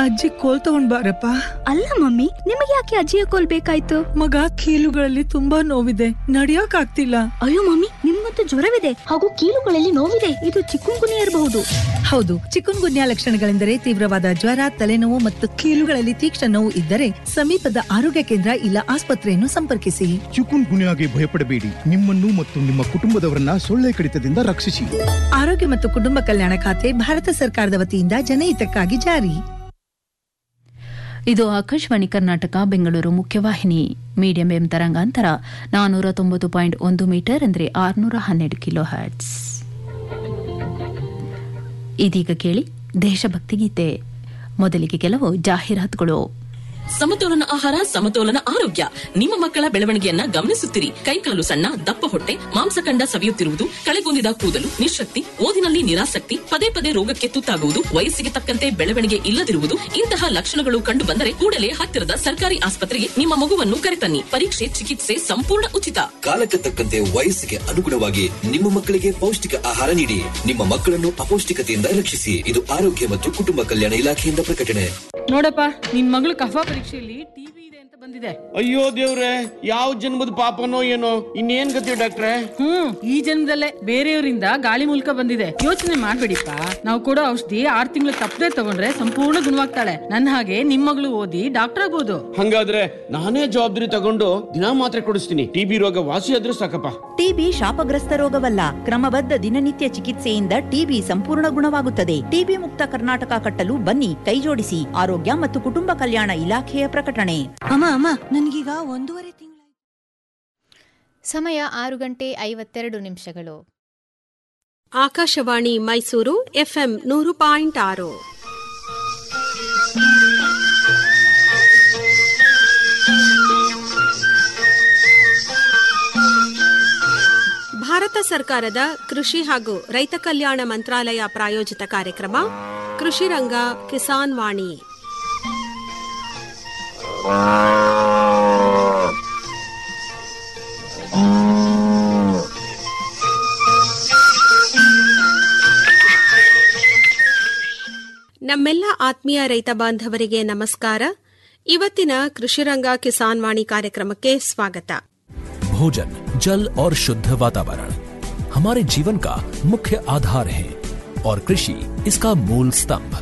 ಅಜ್ಜಿ ಕೋಲ್ ತಗೊಂಡ್ ಬಾರಪ್ಪ ಅಲ್ಲ ಮಮ್ಮಿ ನಿಮಗೆ ಯಾಕೆ ಅಜ್ಜಿಯ ಕೋಲ್ ಬೇಕಾಯ್ತು ಮಗ ಕೀಲುಗಳಲ್ಲಿ ತುಂಬಾ ನೋವಿದೆ ನಡಿಯಕ್ ಆಗ್ತಿಲ್ಲ ಅಯ್ಯೋ ಮಮ್ಮಿ ನಿಮ್ಗಂತೂ ಜ್ವರವಿದೆ ಹಾಗೂ ಕೀಲುಗಳಲ್ಲಿ ನೋವಿದೆ ಇದು ಚಿಕ್ಕುಂಗುನಿ ಇರಬಹುದು ಹೌದು ಚಿಕನ್ ಗುನ್ಯಾ ಲಕ್ಷಣಗಳೆಂದರೆ ತೀವ್ರವಾದ ಜ್ವರ ತಲೆನೋವು ಮತ್ತು ಕೀಲುಗಳಲ್ಲಿ ತೀಕ್ಷ್ಣ ನೋವು ಇದ್ದರೆ ಸಮೀಪದ ಆರೋಗ್ಯ ಕೇಂದ್ರ ಇಲ್ಲ ಆಸ್ಪತ್ರೆಯನ್ನು ಸಂಪರ್ಕಿಸಿ ಚಿಕುನ್ ಗುನ್ಯಾಗೆ ಭಯಪಡಬೇಡಿ ನಿಮ್ಮನ್ನು ಮತ್ತು ನಿಮ್ಮ ಕುಟುಂಬದವರನ್ನ ಸೊಳ್ಳೆ ಕಡಿತದಿಂದ ರಕ್ಷಿಸಿ ಆರೋಗ್ಯ ಮತ್ತು ಕುಟುಂಬ ಕಲ್ಯಾಣ ಖಾತೆ ಭಾರತ ಸರ್ಕಾರದ ವತಿಯಿಂದ ಜನಹಿತಕ್ಕಾಗಿ ಜಾರಿ ಇದು ಆಕಾಶವಾಣಿ ಕರ್ನಾಟಕ ಬೆಂಗಳೂರು ಮುಖ್ಯವಾಹಿನಿ ಮೀಡಿಯಂ ಎಂ ತರಂಗಾಂತರ ನಾನೂರ ತೊಂಬತ್ತು ಪಾಯಿಂಟ್ ಒಂದು ಮೀಟರ್ ಅಂದರೆ ಆರುನೂರ ಹನ್ನೆರಡು ಕಿಲೋ ಹರ್ಟ್ಸ್ ಇದೀಗ ಕೇಳಿ ದೇಶಭಕ್ತಿ ಗೀತೆ ಮೊದಲಿಗೆ ಕೆಲವು ಜಾಹೀರಾತುಗಳು ಸಮತೋಲನ ಆಹಾರ ಸಮತೋಲನ ಆರೋಗ್ಯ ನಿಮ್ಮ ಮಕ್ಕಳ ಬೆಳವಣಿಗೆಯನ್ನ ಗಮನಿಸುತ್ತಿರಿ ಕೈಕಾಲು ಸಣ್ಣ ದಪ್ಪ ಹೊಟ್ಟೆ ಮಾಂಸಖಂಡ ಸವಿಯುತ್ತಿರುವುದು ಕಳೆಗುಂದಿದ ಕೂದಲು ನಿಶಕ್ತಿ ಓದಿನಲ್ಲಿ ನಿರಾಸಕ್ತಿ ಪದೇ ಪದೇ ರೋಗಕ್ಕೆ ತುತ್ತಾಗುವುದು ವಯಸ್ಸಿಗೆ ತಕ್ಕಂತೆ ಬೆಳವಣಿಗೆ ಇಲ್ಲದಿರುವುದು ಇಂತಹ ಲಕ್ಷಣಗಳು ಕಂಡು ಬಂದರೆ ಕೂಡಲೇ ಹತ್ತಿರದ ಸರ್ಕಾರಿ ಆಸ್ಪತ್ರೆಗೆ ನಿಮ್ಮ ಮಗುವನ್ನು ಕರೆತನ್ನಿ ಪರೀಕ್ಷೆ ಚಿಕಿತ್ಸೆ ಸಂಪೂರ್ಣ ಉಚಿತ ಕಾಲಕ್ಕೆ ತಕ್ಕಂತೆ ವಯಸ್ಸಿಗೆ ಅನುಗುಣವಾಗಿ ನಿಮ್ಮ ಮಕ್ಕಳಿಗೆ ಪೌಷ್ಟಿಕ ಆಹಾರ ನೀಡಿ ನಿಮ್ಮ ಮಕ್ಕಳನ್ನು ಅಪೌಷ್ಟಿಕತೆಯಿಂದ ರಕ್ಷಿಸಿ ಇದು ಆರೋಗ್ಯ ಮತ್ತು ಕುಟುಂಬ ಕಲ್ಯಾಣ ಇಲಾಖೆಯಿಂದ ಪ್ರಕಟಣೆ ನೋಡಪ್ಪ ನಿನ್ ಮಗಳು ಕಫ ಪರೀಕ್ಷೆಯಲ್ಲಿ ಟಿವಿ ಇದೆ ಅಂತ ಬಂದಿದೆ ಅಯ್ಯೋ ದೇವ್ರೆ ಯಾವ ಜನ್ಮದ ಪಾಪನೋ ಏನೋ ಇನ್ನೇನ್ ಗತಿ ಡಾಕ್ಟ್ರೆ ಹ್ಮ್ ಈ ಜನ್ಮದಲ್ಲೇ ಬೇರೆಯವರಿಂದ ಗಾಳಿ ಮೂಲಕ ಬಂದಿದೆ ಯೋಚನೆ ಮಾಡ್ಬೇಡಿಪ್ಪ ನಾವು ಕೊಡೋ ಔಷಧಿ ಆರ್ ತಿಂಗಳು ತಪ್ಪದೆ ತಗೊಂಡ್ರೆ ಸಂಪೂರ್ಣ ಗುಣವಾಗ್ತಾಳೆ ನನ್ನ ಹಾಗೆ ನಿಮ್ ಮಗಳು ಓದಿ ಡಾಕ್ಟರ್ ಆಗ್ಬೋದು ಹಂಗಾದ್ರೆ ನಾನೇ ಜವಾಬ್ದಾರಿ ತಗೊಂಡು ದಿನಾ ಮಾತ್ರೆ ಕೊಡಿಸ್ತೀನಿ ಟಿಬಿ ರೋಗ ವಾಸಿ ಆದ್ರೂ ಸಾಕಪ್ಪ ಟಿಬಿ ಶಾಪಗ್ರಸ್ತ ರೋಗವಲ್ಲ ಕ್ರಮಬದ್ಧ ದಿನನಿತ್ಯ ಚಿಕಿತ್ಸೆಯಿಂದ ಟಿಬಿ ಸಂಪೂರ್ಣ ಗುಣವಾಗುತ್ತದೆ ಟಿಬಿ ಮುಕ್ತ ಕರ್ನಾಟಕ ಕಟ್ಟಲು ಬನ್ನಿ ಕೈಜೋಡಿಸಿ ಆರೋಗ್ಯ ಮತ್ತು ಕುಟುಂಬ ಕಲ್ಯಾಣ ಇಲಾಖೆಯ ಪ್ರಕಟಣೆ ಅಮ್ಮ ಅಮ್ಮ ನನ್ಗೀಗ ಒಂದೂವರೆ ತಿಂಗಳು ಸಮಯ ಆರು ಗಂಟೆ ಐವತ್ತೆರಡು ನಿಮಿಷಗಳು ಆಕಾಶವಾಣಿ ಮೈಸೂರು ಎಫ್ಎಂ ನೂರು ಪಾಯಿಂಟ್ ಆರು ಭಾರತ ಸರ್ಕಾರದ ಕೃಷಿ ಹಾಗೂ ರೈತ ಕಲ್ಯಾಣ ಮಂತ್ರಾಲಯ ಪ್ರಾಯೋಜಿತ ಕಾರ್ಯಕ್ರಮ ಕೃಷಿ ರಂಗ ಕಿಸಾನ್ ವಾಣಿ ನಮ್ಮೆಲ್ಲ ಆತ್ಮೀಯ ರೈತ ಬಾಂಧವರಿಗೆ ನಮಸ್ಕಾರ ಇವತ್ತಿನ ಕೃಷಿರಂಗ ಕಿಸಾನ್ ವಾಣಿ ಕಾರ್ಯಕ್ರಮಕ್ಕೆ ಸ್ವಾಗತ भोजन जल और शुद्ध वातावरण हमारे जीवन का मुख्य आधार है और कृषि इसका मूल स्तंभ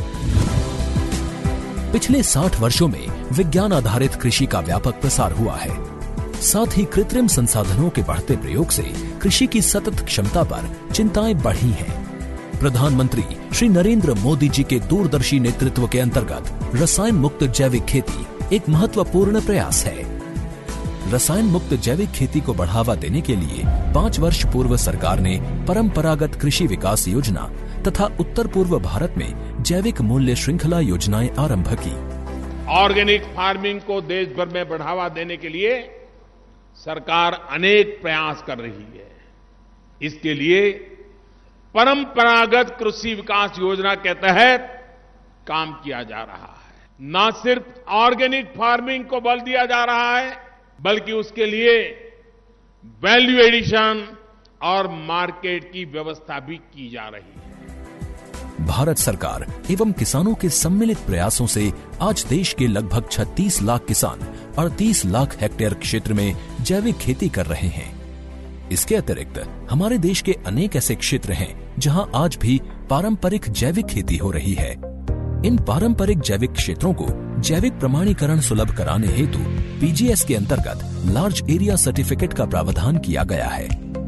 पिछले 60 वर्षों में विज्ञान आधारित कृषि का व्यापक प्रसार हुआ है साथ ही कृत्रिम संसाधनों के बढ़ते प्रयोग से कृषि की सतत क्षमता पर चिंताएं बढ़ी हैं प्रधानमंत्री श्री नरेंद्र मोदी जी के दूरदर्शी नेतृत्व के अंतर्गत रसायन मुक्त जैविक खेती एक महत्वपूर्ण प्रयास है रसायन मुक्त जैविक खेती को बढ़ावा देने के लिए पाँच वर्ष पूर्व सरकार ने परंपरागत कृषि विकास योजना तथा उत्तर पूर्व भारत में जैविक मूल्य श्रृंखला योजनाएं आरंभ की ऑर्गेनिक फार्मिंग को देश भर में बढ़ावा देने के लिए सरकार अनेक प्रयास कर रही है इसके लिए परंपरागत कृषि विकास योजना के तहत काम किया जा रहा है न सिर्फ ऑर्गेनिक फार्मिंग को बल दिया जा रहा है बल्कि उसके लिए वैल्यू एडिशन और मार्केट की व्यवस्था भी की जा रही है भारत सरकार एवं किसानों के सम्मिलित प्रयासों से आज देश के लगभग 36 लाख किसान 38 लाख हेक्टेयर क्षेत्र में जैविक खेती कर रहे हैं इसके अतिरिक्त हमारे देश के अनेक ऐसे क्षेत्र हैं जहां आज भी पारंपरिक जैविक खेती हो रही है इन पारंपरिक जैविक क्षेत्रों को जैविक प्रमाणीकरण सुलभ कराने हेतु पीजीएस के अंतर्गत लार्ज एरिया सर्टिफिकेट का प्रावधान किया गया है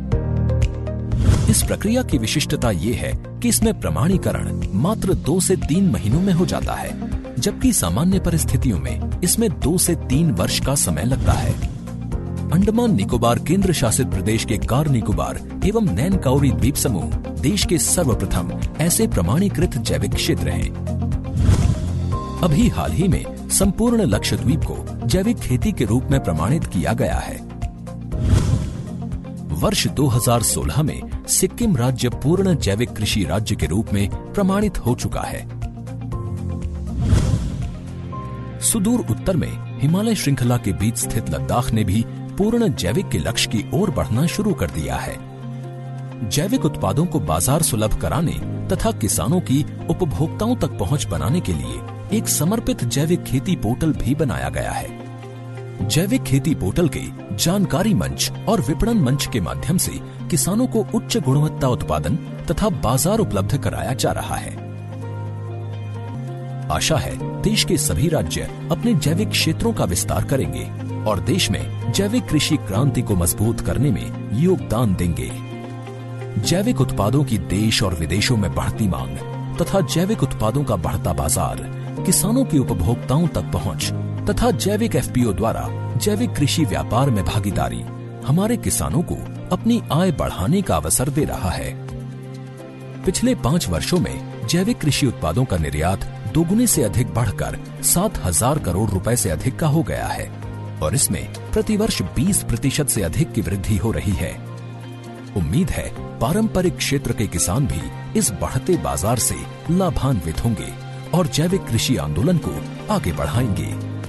इस प्रक्रिया की विशिष्टता ये है कि इसमें प्रमाणीकरण मात्र दो से तीन महीनों में हो जाता है जबकि सामान्य परिस्थितियों में इसमें दो से तीन वर्ष का समय लगता है अंडमान निकोबार केंद्र शासित प्रदेश के कार निकोबार एवं नैन काउरी द्वीप समूह देश के सर्वप्रथम ऐसे प्रमाणीकृत जैविक क्षेत्र हैं अभी हाल ही में संपूर्ण लक्षद्वीप को जैविक खेती के रूप में प्रमाणित किया गया है वर्ष 2016 में सिक्किम राज्य पूर्ण जैविक कृषि राज्य के रूप में प्रमाणित हो चुका है सुदूर उत्तर में हिमालय श्रृंखला के बीच स्थित लद्दाख ने भी पूर्ण जैविक के लक्ष्य की ओर बढ़ना शुरू कर दिया है जैविक उत्पादों को बाजार सुलभ कराने तथा किसानों की उपभोक्ताओं तक पहुंच बनाने के लिए एक समर्पित जैविक खेती पोर्टल भी बनाया गया है जैविक खेती पोर्टल के जानकारी मंच और विपणन मंच के माध्यम से किसानों को उच्च गुणवत्ता उत्पादन तथा बाजार उपलब्ध कराया जा रहा है आशा है देश के सभी राज्य अपने जैविक क्षेत्रों का विस्तार करेंगे और देश में जैविक कृषि क्रांति को मजबूत करने में योगदान देंगे जैविक उत्पादों की देश और विदेशों में बढ़ती मांग तथा जैविक उत्पादों का बढ़ता बाजार किसानों की उपभोक्ताओं तक पहुंच तथा जैविक एफपीओ द्वारा जैविक कृषि व्यापार में भागीदारी हमारे किसानों को अपनी आय बढ़ाने का अवसर दे रहा है पिछले पाँच वर्षों में जैविक कृषि उत्पादों का निर्यात दोगुने से अधिक बढ़कर सात हजार करोड़ रुपए से अधिक का हो गया है और इसमें प्रतिवर्ष 20 प्रतिशत से अधिक की वृद्धि हो रही है उम्मीद है पारंपरिक क्षेत्र के किसान भी इस बढ़ते बाजार से लाभान्वित होंगे और जैविक कृषि आंदोलन को आगे बढ़ाएंगे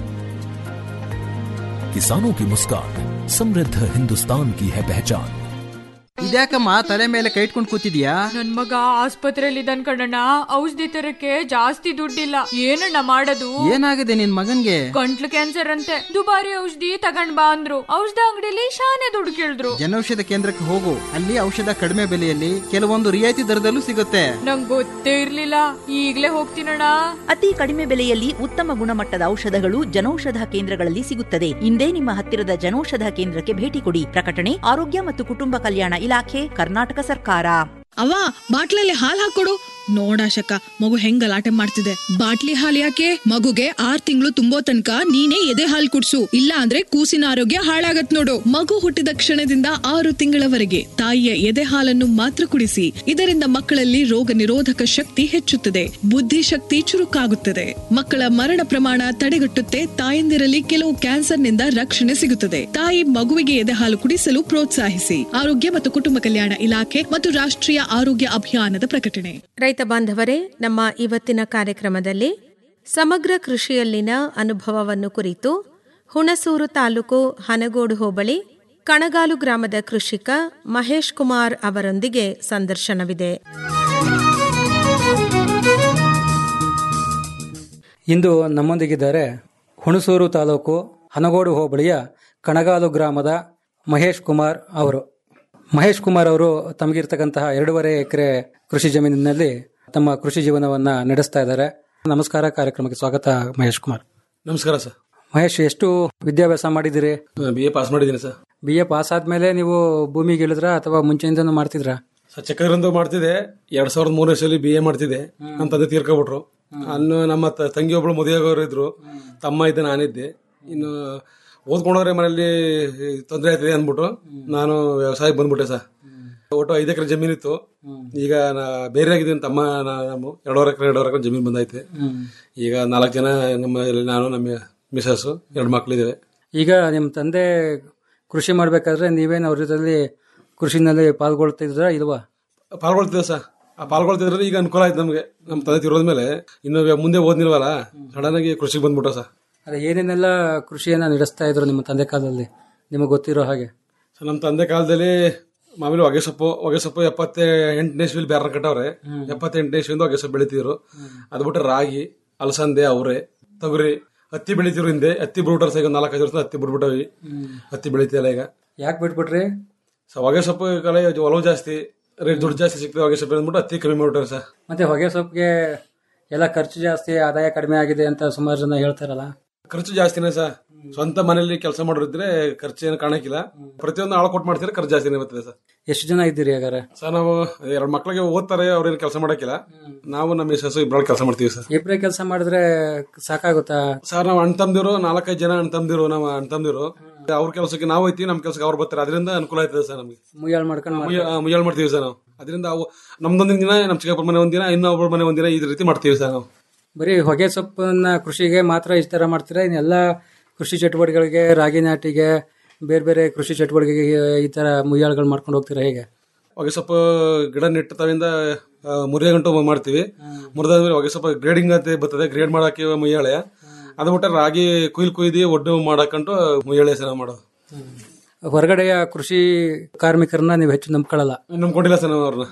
किसानों की मुस्कान समृद्ध हिंदुस्तान की है पहचान ಇದ್ಯಾಕಮ್ಮ ತಲೆ ಮೇಲೆ ಕೈ ಇಟ್ಕೊಂಡು ಕೂತಿದ್ಯಾ ನನ್ ಮಗ ಆಸ್ಪತ್ರೆಯಲ್ಲಿ ಇದ್ದಾನ್ ಕಣಣ್ಣ ಔಷಧಿ ತರಕ್ಕೆ ಜಾಸ್ತಿ ದುಡ್ಡಿಲ್ಲ ಏನಣ್ಣ ಮಾಡೋದು ಏನಾಗಿದೆ ನಿನ್ ಮಗನ್ಗೆ ಗಂಟ್ಲು ಕ್ಯಾನ್ಸರ್ ಅಂತೆ ದುಬಾರಿ ಔಷಧಿ ತಗೊಂಡ್ ಬಾ ಅಂದ್ರು ಔಷಧ ಅಂಗಡಿಲಿ ಶಾನೆ ದುಡ್ಡು ಕೇಳಿದ್ರು ಜನೌಷಧ ಕೇಂದ್ರಕ್ಕೆ ಹೋಗು ಅಲ್ಲಿ ಔಷಧ ಕಡಿಮೆ ಬೆಲೆಯಲ್ಲಿ ಕೆಲವೊಂದು ರಿಯಾಯಿತಿ ದರದಲ್ಲೂ ಸಿಗುತ್ತೆ ನಂಗ್ ಗೊತ್ತೇ ಇರ್ಲಿಲ್ಲ ಈಗ್ಲೇ ಹೋಗ್ತೀನಣ್ಣ ಅತಿ ಕಡಿಮೆ ಬೆಲೆಯಲ್ಲಿ ಉತ್ತಮ ಗುಣಮಟ್ಟದ ಔಷಧಗಳು ಜನೌಷಧ ಕೇಂದ್ರಗಳಲ್ಲಿ ಸಿಗುತ್ತದೆ ಇಂದೇ ನಿಮ್ಮ ಹತ್ತಿರದ ಜನೌಷಧ ಕೇಂದ್ರಕ್ಕೆ ಭೇಟಿ ಕೊಡಿ ಪ್ರಕಟಣೆ ಆರೋಗ್ಯ ಮತ್ತು ಕುಟುಂಬ ಕಲ್ಯಾಣ ಇಲಾಖೆ ಕರ್ನಾಟಕ ಸರ್ಕಾರ ಅವ ಬಾಟ್ಲಲ್ಲಿ ಹಾಲ್ ಹಾಕೊಡು ನೋಡಾಶಕ ಮಗು ಹೆಂಗ್ ಗಲಾಟೆ ಮಾಡ್ತಿದೆ ಬಾಟ್ಲಿ ಹಾಲ್ ಯಾಕೆ ಮಗುಗೆ ಆರ್ ತಿಂಗಳು ತುಂಬೋ ತನಕ ನೀನೇ ಎದೆ ಹಾಲ್ ಕುಡ್ಸು ಇಲ್ಲ ಅಂದ್ರೆ ಕೂಸಿನ ಆರೋಗ್ಯ ಹಾಳಾಗತ್ ನೋಡು ಮಗು ಹುಟ್ಟಿದ ಕ್ಷಣದಿಂದ ಆರು ತಿಂಗಳವರೆಗೆ ತಾಯಿಯ ಎದೆ ಹಾಲನ್ನು ಮಾತ್ರ ಕುಡಿಸಿ ಇದರಿಂದ ಮಕ್ಕಳಲ್ಲಿ ರೋಗ ನಿರೋಧಕ ಶಕ್ತಿ ಹೆಚ್ಚುತ್ತದೆ ಬುದ್ಧಿಶಕ್ತಿ ಚುರುಕಾಗುತ್ತದೆ ಮಕ್ಕಳ ಮರಣ ಪ್ರಮಾಣ ತಡೆಗಟ್ಟುತ್ತೆ ತಾಯಂದಿರಲ್ಲಿ ಕೆಲವು ಕ್ಯಾನ್ಸರ್ನಿಂದ ರಕ್ಷಣೆ ಸಿಗುತ್ತದೆ ತಾಯಿ ಮಗುವಿಗೆ ಎದೆ ಹಾಲು ಕುಡಿಸಲು ಪ್ರೋತ್ಸಾಹಿಸಿ ಆರೋಗ್ಯ ಮತ್ತು ಕುಟುಂಬ ಕಲ್ಯಾಣ ಇಲಾಖೆ ಮತ್ತು ರಾಷ್ಟ್ರೀಯ ಆರೋಗ್ಯ ಅಭಿಯಾನದ ಪ್ರಕಟಣೆ ರೈತ ಬಾಂಧವರೇ ನಮ್ಮ ಇವತ್ತಿನ ಕಾರ್ಯಕ್ರಮದಲ್ಲಿ ಸಮಗ್ರ ಕೃಷಿಯಲ್ಲಿನ ಅನುಭವವನ್ನು ಕುರಿತು ಹುಣಸೂರು ತಾಲೂಕು ಹನಗೋಡು ಹೋಬಳಿ ಕಣಗಾಲು ಗ್ರಾಮದ ಕೃಷಿಕ ಮಹೇಶ್ ಕುಮಾರ್ ಅವರೊಂದಿಗೆ ಸಂದರ್ಶನವಿದೆ ಇಂದು ನಮ್ಮೊಂದಿಗಿದ್ದಾರೆ ಹುಣಸೂರು ತಾಲೂಕು ಹನಗೋಡು ಹೋಬಳಿಯ ಕಣಗಾಲು ಗ್ರಾಮದ ಮಹೇಶ್ ಕುಮಾರ್ ಅವರು ಮಹೇಶ್ ಕುಮಾರ್ ಅವರು ತಮಗಿರ್ತಕ್ಕಂತಹ ಎರಡೂವರೆ ಎಕರೆ ಕೃಷಿ ಜಮೀನಿನಲ್ಲಿ ತಮ್ಮ ಕೃಷಿ ಜೀವನವನ್ನ ನಡೆಸ್ತಾ ಇದ್ದಾರೆ ನಮಸ್ಕಾರ ಕಾರ್ಯಕ್ರಮಕ್ಕೆ ಸ್ವಾಗತ ಮಹೇಶ್ ಕುಮಾರ್ ನಮಸ್ಕಾರ ಸರ್ ಮಹೇಶ್ ಎಷ್ಟು ವಿದ್ಯಾಭ್ಯಾಸ ಮಾಡಿದಿರಿ ಬಿ ಎ ಪಾಸ್ ಮಾಡಿದ್ದೀನಿ ಸರ್ ಬಿ ಎ ಪಾಸ್ ಆದ್ಮೇಲೆ ನೀವು ಭೂಮಿಗೆ ಇಳಿದ್ರ ಅಥವಾ ಮುಂಚೆಯಿಂದನೂ ಮಾಡ್ತಿದ್ರಾ ಸರ್ ಚಕ್ಕರಂದು ಮಾಡ್ತಿದ್ದೆ ಎರಡ್ ಸಾವಿರದ ಮೂರನೇ ಸಲ ಬಿ ಎ ಮಾಡ್ತಿದ್ದೆ ನಮ್ಮ ತಂದೆ ತೀರ್ಕೊಬಿಟ್ರು ಅನ್ನು ನಮ್ಮ ತ- ತಂಗಿ ಒಬ್ಳು ಮದುವೆಗೋರು ಇದ್ರು ತಮ್ಮ ಇದ್ದೆ ನಾನಿದ್ದೆ ಇನ್ನು ಓದ್ಕೊಂಡವ್ರೆ ಮನೆಯಲ್ಲಿ ತೊಂದರೆ ಆಯ್ತದೆ ಅಂದ್ಬಿಟ್ಟು ನಾನು ವ್ಯವಸಾಯಕ್ಕೆ ಬಂದ್ಬಿಟ್ಟೆ ಸರ್ ಒಟ್ಟು ಐದು ಎಕರೆ ಜಮೀನಿತ್ತು ಈಗ ನಾ ಬೇರೆ ಆಗಿದ್ದೀನಿ ತಮ್ಮ ನಾ- ನಮ್ಮ ಎರಡೂವರೆ ಎಕರೆ ಎರಡೂವರೆ ಎಕರೆ ಜಮೀನು ಬಂದೈತೆ ಈಗ ನಾಲ್ಕು ಜನ ನಮ್ಮ ನಾನು ನಮ್ಮ ಮಿಸಸ್ ಎರಡು ಮಕ್ಳಿದ್ದೇವೆ ಈಗ ನಿಮ್ಮ ತಂದೆ ಕೃಷಿ ಮಾಡ್ಬೇಕಾದ್ರೆ ನೀವೇನು ಅವ್ರ ಜೊತೆಲಿ ಕೃಷಿನಲ್ಲಿ ಪಾಲ್ಗೊಳ್ತಿದ್ರ ಇಲ್ವಾ ಪಾಲ್ಗೊಳ್ತಿದ್ದೆ ಸರ್ ಆ ಪಾಲ್ಗೊಳ್ತಿದ್ರೆ ಈಗ ಅನುಕೂಲ ಆಯ್ತು ನಮಗೆ ನಮ್ಮ ತಂದೆ ತಿರೋದ್ಮೇಲೆ ಇನ್ನು ಇವಾಗ ಮುಂದೆ ಓದ್ನಿಲ್ವಲ್ಲ ಸಡನ್ ಆಗಿ ಕೃಷಿಗೆ ಬಂದ್ಬಿಟ್ಟ ಸರ್ ಅದೇ ಏನೇನೆಲ್ಲ ಕೃಷಿಯನ್ನ ನಡೆಸ್ತಾ ಇದ್ರು ನಿಮ್ಮ ತಂದೆ ಕಾಲದಲ್ಲಿ ನಿಮಗೆ ಗೊತ್ತಿರೋ ಹಾಗೆ ಸೊ ನಮ್ಮ ತಂದೆ ಕಾಲದಲ್ಲಿ ಮಾಮೂಲಿ ಹೊಗೆ ಸೊಪ್ಪು ಹೊಗೆ ಸೊಪ್ಪು ಎಪ್ಪತ್ತ ಎಂಟನೇ ಇಸ್ವಿಲಿ ಬೇರೆ ಕಟ್ಟವ್ರೆ ಎಪ್ಪತ್ತೆಂಟನೇ ಇಸ್ವಿಯಿಂದ ಹೊಗೆ ಸೊಪ್ಪು ಬೆಳಿತಿದ್ರು ಅದು ಬಿಟ್ರೆ ರಾಗಿ ಅಲಸಂದೆ ಅವರೆ ತೊಗರಿ ಹತ್ತಿ ಬೆಳಿತಿರು ಹಿಂದೆ ಹತ್ತಿ ಬಿಡ್ಬಿಟ್ರೆ ಸರ್ ಈಗ ನಾಲ್ಕೈದು ವರ್ಷ ಹತ್ತಿ ಬಿಡ್ಬಿಟ್ಟವಿ ಹತ್ತಿ ಬೆಳಿತಿಲ್ಲ ಈಗ ಯಾಕೆ ಬಿಟ್ಬಿಟ್ರಿ ಸೊ ಹೊಗೆ ಸೊಪ್ಪು ಕಲೆ ಒಲವು ಜಾಸ್ತಿ ರೇಟ್ ದುಡ್ಡು ಜಾಸ್ತಿ ಸಿಗ್ತದೆ ಹೊಗೆ ಸೊಪ್ಪು ಅಂದ್ಬಿಟ್ಟು ಹತ್ತಿ ಕಮ್ಮಿ ಮಾಡ್ಬಿಟ್ರೆ ಸರ್ ಮತ್ತೆ ಹೊಗೆ ಸೊಪ್ಪಿಗೆ ಎಲ್ಲ ಖರ್ಚು ಜಾಸ್ತಿ ಆದಾಯ ಕಡಿಮೆ ಆಗಿದೆ ಅಂತ ಸುಮಾರು ಜನ ಹೇಳ್ತಾರಲ್ಲ ಖರ್ಚು ಜಾಸ್ತಿನೇ ಸರ್ ಸ್ವಂತ ಮನೆಯಲ್ಲಿ ಕೆಲಸ ಮಾಡೋರಿದ್ರೆ ಖರ್ಚು ಏನು ಕಾಣಕ್ಕಿಲ್ಲ ಪ್ರತಿಯೊಂದು ಆಳು ಕೊಟ್ಟು ಮಾಡ್ತಿದ್ರೆ ಖರ್ಚು ಜಾಸ್ತಿನೇ ಬರ್ತದೆ ಸರ್ ಎಷ್ಟು ಜನ ಇದ್ದೀರಿ ಹಾಗಾದ್ರೆ ಸರ್ ನಾವು ಎರಡು ಮಕ್ಳಿಗೆ ಓದ್ತಾರೆ ಅವ್ರೇನು ಕೆಲಸ ಮಾಡಕ್ಕಿಲ್ಲ ನಾವು ನಮ್ಮ ಮಿಸಸ್ ಇಬ್ಬರು ಕೆಲಸ ಮಾಡ್ತೀವಿ ಸರ್ ಇಬ್ಬರೇ ಕೆಲಸ ಮಾಡಿದ್ರೆ ಸಾಕಾಗುತ್ತಾ ಸರ್ ನಾವು ಅಣ್ಣ ತಮ್ದಿರು ನಾಲ್ಕೈದು ಜನ ಅಣ್ಣ ತಮ್ದಿರು ನಮ್ಮ ಅಣ್ಣ ತಮ್ದಿರು ಅವ್ರ ಕೆಲಸಕ್ಕೆ ನಾವು ಹೋಯ್ತೀವಿ ನಮ್ಮ ಕೆಲಸಕ್ಕೆ ಅವ್ರು ಬರ್ತಾರೆ ಅದರಿಂದ ಅನುಕೂಲ ಆಯ್ತದೆ ಸರ್ ನಮಗೆ ಮುಯ್ಯಾಳ್ ಮಾಡ್ಕೊಂಡು ಮುಯ್ಯ- ಆ, ಮುಯ್ಯಾಳ್ ಮಾಡ್ತೀವಿ ಸರ್ ನಾವು ಅದರಿಂದ ಅವು ನಮ್ದೊಂದಿನ ದಿನ ನಮ್ಮ ಚಿಕ್ಕಪ್ಪರ ಮನೆ ಒಂದಿನ ಇನ್ನೊಬ್ಬರ ಮನೆ ಒಂದಿನ ಈ ರೀತಿ ಮಾಡ್ತೀವಿ ಸರ್ ನಾವು ಬರೀ ಹೊಗೆ ಸೊಪ್ಪನ್ನ ಕೃಷಿಗೆ ಮಾತ್ರ ಈ ತರ ಮಾಡ್ತೀರಾ ಇನ್ನೆಲ್ಲ ಕೃಷಿ ಚಟುವಟಿಕೆಗಳಿಗೆ ರಾಗಿ ನಾಟಿಗೆ ಬೇರೆ ಬೇರೆ ಕೃಷಿ ಚಟುವಟಿಕೆಗೆ ಈ ತರ ಮುಯ್ಯಾಳ್ಗಳು ಮಾಡ್ಕೊಂಡು ಹೋಗ್ತೀರಾ ಹೇಗೆ ಹೊಗೆ ಸೊಪ್ಪು ಗಿಡ ನೆಟ್ಟು ತಾವಿಂದ ಮುರಿಯ ಗಂಟು ಮಾಡ್ತೀವಿ ಮುರಿದಾದ್ಮೇಲೆ ಹೊಗೆ ಸೊಪ್ಪು ಗ್ರೇಡಿಂಗ್ ಅಂತ ಬರ್ತದೆ ಗ್ರೇಡ್ ಮಾಡಕ್ಕೆ ಮುಯ್ಯಾಳೆ ಅದು ಬಿಟ್ರೆ ರಾಗಿ ಕುಯ್ಲ್ ಕುಯ್ದು ಒಡ್ಡು ಮಾಡಕ್ಕಂಟು ಮುಯ್ಯಾಳೆ ಸರ್ ನಾವು ಮಾಡೋದು ಹೊರಗಡೆಯ ಕೃಷಿ ಕಾರ್ಮಿಕರನ್ನ ನೀವು ಹೆಚ್ಚು ನಂಬ್ಕೊಳ್ಳಲ್ಲ ನಂಬ್ಕೊಂಡಿಲ್ಲ ಸರ್ ನಾವು ಅವ್ರನ್ನ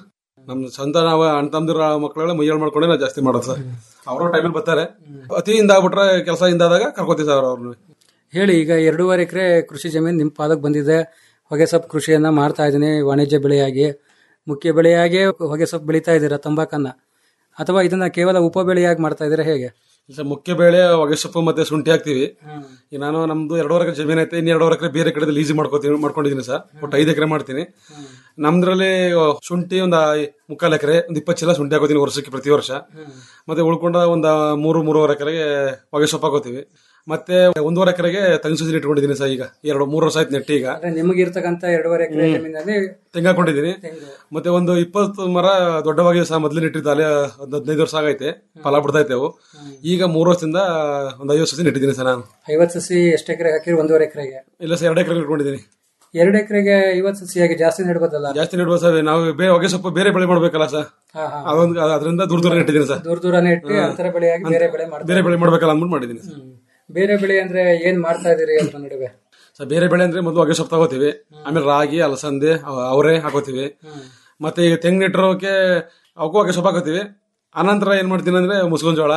ನಮ್ ಸ್ವಂತ ನಾವು ಅಣ್ಣ ತಮ್ಮದಿರ ಮಕ್ಕಳೆಲ್ಲ ಮೈಯಾಳ್ ಮಾಡ್ಕೊಂಡೆ ನಾವು ಜಾಸ್ತಿ ಮಾಡೋದು ಸರ್ ಅವ್ರ ಟೈಮಲ್ಲಿ ಬರ್ತಾರೆ ಅತಿ ಇಂದಾಗ್ಬಿಟ್ರೆ ಕೆಲಸ ಇಂದಾದಾಗ ಕರ್ಕೋತೀವಿ ಸರ್ ಅವ್ರನ್ನ ಹೇಳಿ ಈಗ ಎರಡೂವರೆ ಎಕರೆ ಕೃಷಿ ಜಮೀನು ನಿಮ್ಮ ಪಾಲಕ್ ಬಂದಿದೆ ಹೊಗೆ ಸೊಪ್ಪು ಕೃಷಿಯನ್ನ ಮಾಡ್ತಾ ಇದ್ದೀನಿ ವಾಣಿಜ್ಯ ಬೆಳೆಯಾಗಿ ಮುಖ್ಯ ಬೆಳೆಯಾಗಿ ಹೊಗೆ ಸೊಪ್ಪು ಬೆಳೀತಾ ಇದ್ದೀರಾ ತಂಬಾಕನ್ನ ಅಥವಾ ಇದನ್ನ ಕೇವಲ ಉಪ ಬೆಳೆಯಾಗಿ ಮಾಡ್ತಾ ಇದ್ದೀರಾ ಹೇಗೆ ಸರ್ ಮುಖ್ಯ ಬೆಳೆ ಹೊಗೆ ಸೊಪ್ಪು ಮತ್ತೆ ಶುಂಠಿ ಹಾಕ್ತಿವಿ ಈಗ ನಾನು ನಮ್ದು ಎರಡೂವರೆ ಎಕರೆ ಜಮೀನು ಐತೆ ಇನ್ನು ಎರಡೂವರೆ ಎಕರೆ ಬೇರೆ ಕಡೆ ಲೀಸಿ ಮಾಡ್ಕೋತೀನಿ ಮಾಡ್ಕೊಂಡಿದ್ದೀನಿ ಸರ್ ಒಟ್ಟು ಐದು ಎಕರೆ ಮಾಡ್ತೀನಿ ನಮ್ದ್ರಲ್ಲಿ ಶುಂಠಿ ಒಂದು ಮುಕ್ಕಾಲು ಎಕರೆ ಒಂದು ಇಪ್ಪತ್ತು ಚೀಲ ಶುಂಠಿ ಹಾಕೋತೀನಿ ವರ್ಷಕ್ಕೆ ಪ್ರತಿ ವರ್ಷ ಮತ್ತೆ ಉಳ್ಕೊಂಡ ಒಂದು ಮೂರು ಮೂರುವರೆ ಎಕರೆಗೆ ಹೊಗೆ ಸೊಪ್ಪು ಹಾಕೋತೀವಿ ಮತ್ತೆ ಒಂದೂವರೆ ಎಕರೆಗೆ ತಂಗಿ ಸಸಿ ಇಟ್ಕೊಂಡಿದ್ದೀನಿ ಸರ್ ಈಗ ಎರಡು ಮೂರು ವರ್ಷ ಆಯ್ತು ನೆಟ್ಟಿ ಈಗ ಅಂದ್ರೆ ನಿಮಗಿರ್ತಕ್ಕಂಥ ಎರಡೂವರೆ ಎಕರೆ ಜಮೀನಲ್ಲಿ ತೆಂಗು ಹಾಕೊಂಡಿದ್ದೀನಿ ಮತ್ತೆ ಒಂದು ಇಪ್ಪತ್ತು ಮರ ದೊಡ್ಡವಾಗಿ ಸಹ ಮೊದಲು ನೆಟ್ಟಿದ್ದು ಅಲ್ಲೇ ಒಂದು ಹದಿನೈದು ವರ್ಷ ಆಗೈತೆ ಫಲ ಬಿಡ್ತಾ ಇತ್ತು ಅವು ಈಗ ಮೂರು ವರ್ಷದಿಂದ ಒಂದು ಐವತ್ತು ಸಸಿ ನೆಟ್ಟಿದ್ದೀನಿ ಸರ್ ನಾನು ಐವತ್ತು ಸಸಿ ಎಷ್ಟು ಎಕರೆ ಹಾಕಿರಿ ಒಂದೂವರೆ ಎಕರೆಗೆ ಇಲ್ಲ ಸರ್ ಎರಡು ಎಕರೆ ಇಟ್ಕೊಂಡಿದ್ದೀನಿ ಎರಡು ಎಕರೆಗೆ ಐವತ್ತು ಸಸಿಯಾಗಿ ಜಾಸ್ತಿ ನೆಡ್ಬೋದಲ್ಲ ಜಾಸ್ತಿ ನೆಡುವ ಸರ್ ನಾವು ಬೇರೆ ಹೊಗೆ ಸ್ವಲ್ಪ ಬೇರೆ ಬೆಳೆ ಮಾಡ್ಬೇಕಲ್ಲ ಸರ್ ಹಾ, ಹಾ. ಅದೊಂದು ಅದರಿಂದ ದೂರ ದೂರ ನೆಟ್ಟಿದ್ದೀನಿ ಸರ್ ದೂರ ದೂರ ನೆಟ್ಟಿ ಅಂತರ ಬೆಳೆಯಾಗಿ ಬೇರೆ ಬೆಳೆ ಮಾಡ್ತಾರೆ ಬೇರೆ ಬೆಳೆ ಮಾಡ್ಬೇಕಲ್ಲ ಅಂದ್ಬಿಟ್ಟು ಮಾಡಿದ್ದೀನಿ ಸರ್ ಬೇರೆ ಬೆಳೆ ಅಂದ್ರೆ ಏನ್ ಮಾಡ್ತಾ ಇದೀರಿ ಅದ್ರ ನಡುವೆ ಸರ್ ಬೇರೆ ಬೆಳೆ ಅಂದ್ರೆ ಮೊದಲು ಹೊಗೆ ಸೊಪ್ಪು ತಗೋತೀವಿ ಆಮೇಲೆ ರಾಗಿ ಅಲಸಂದೆ ಅವ- ಅವರೆ ಹಾಕೋತೀವಿ ಮತ್ತೆ ಈಗ ತೆಂಗು ನೆಟ್ಟಿರೋಕೆ ಅವಕ್ಕೂ ಹೊಗೆ ಸೊಪ್ಪು ಹಾಕೋತೀವಿ ಅನಂತರ ಏನ್ ಮಾಡ್ತೀನಿ ಅಂದ್ರೆ ಮುಸ್ಲಿಂ ಜೋಳ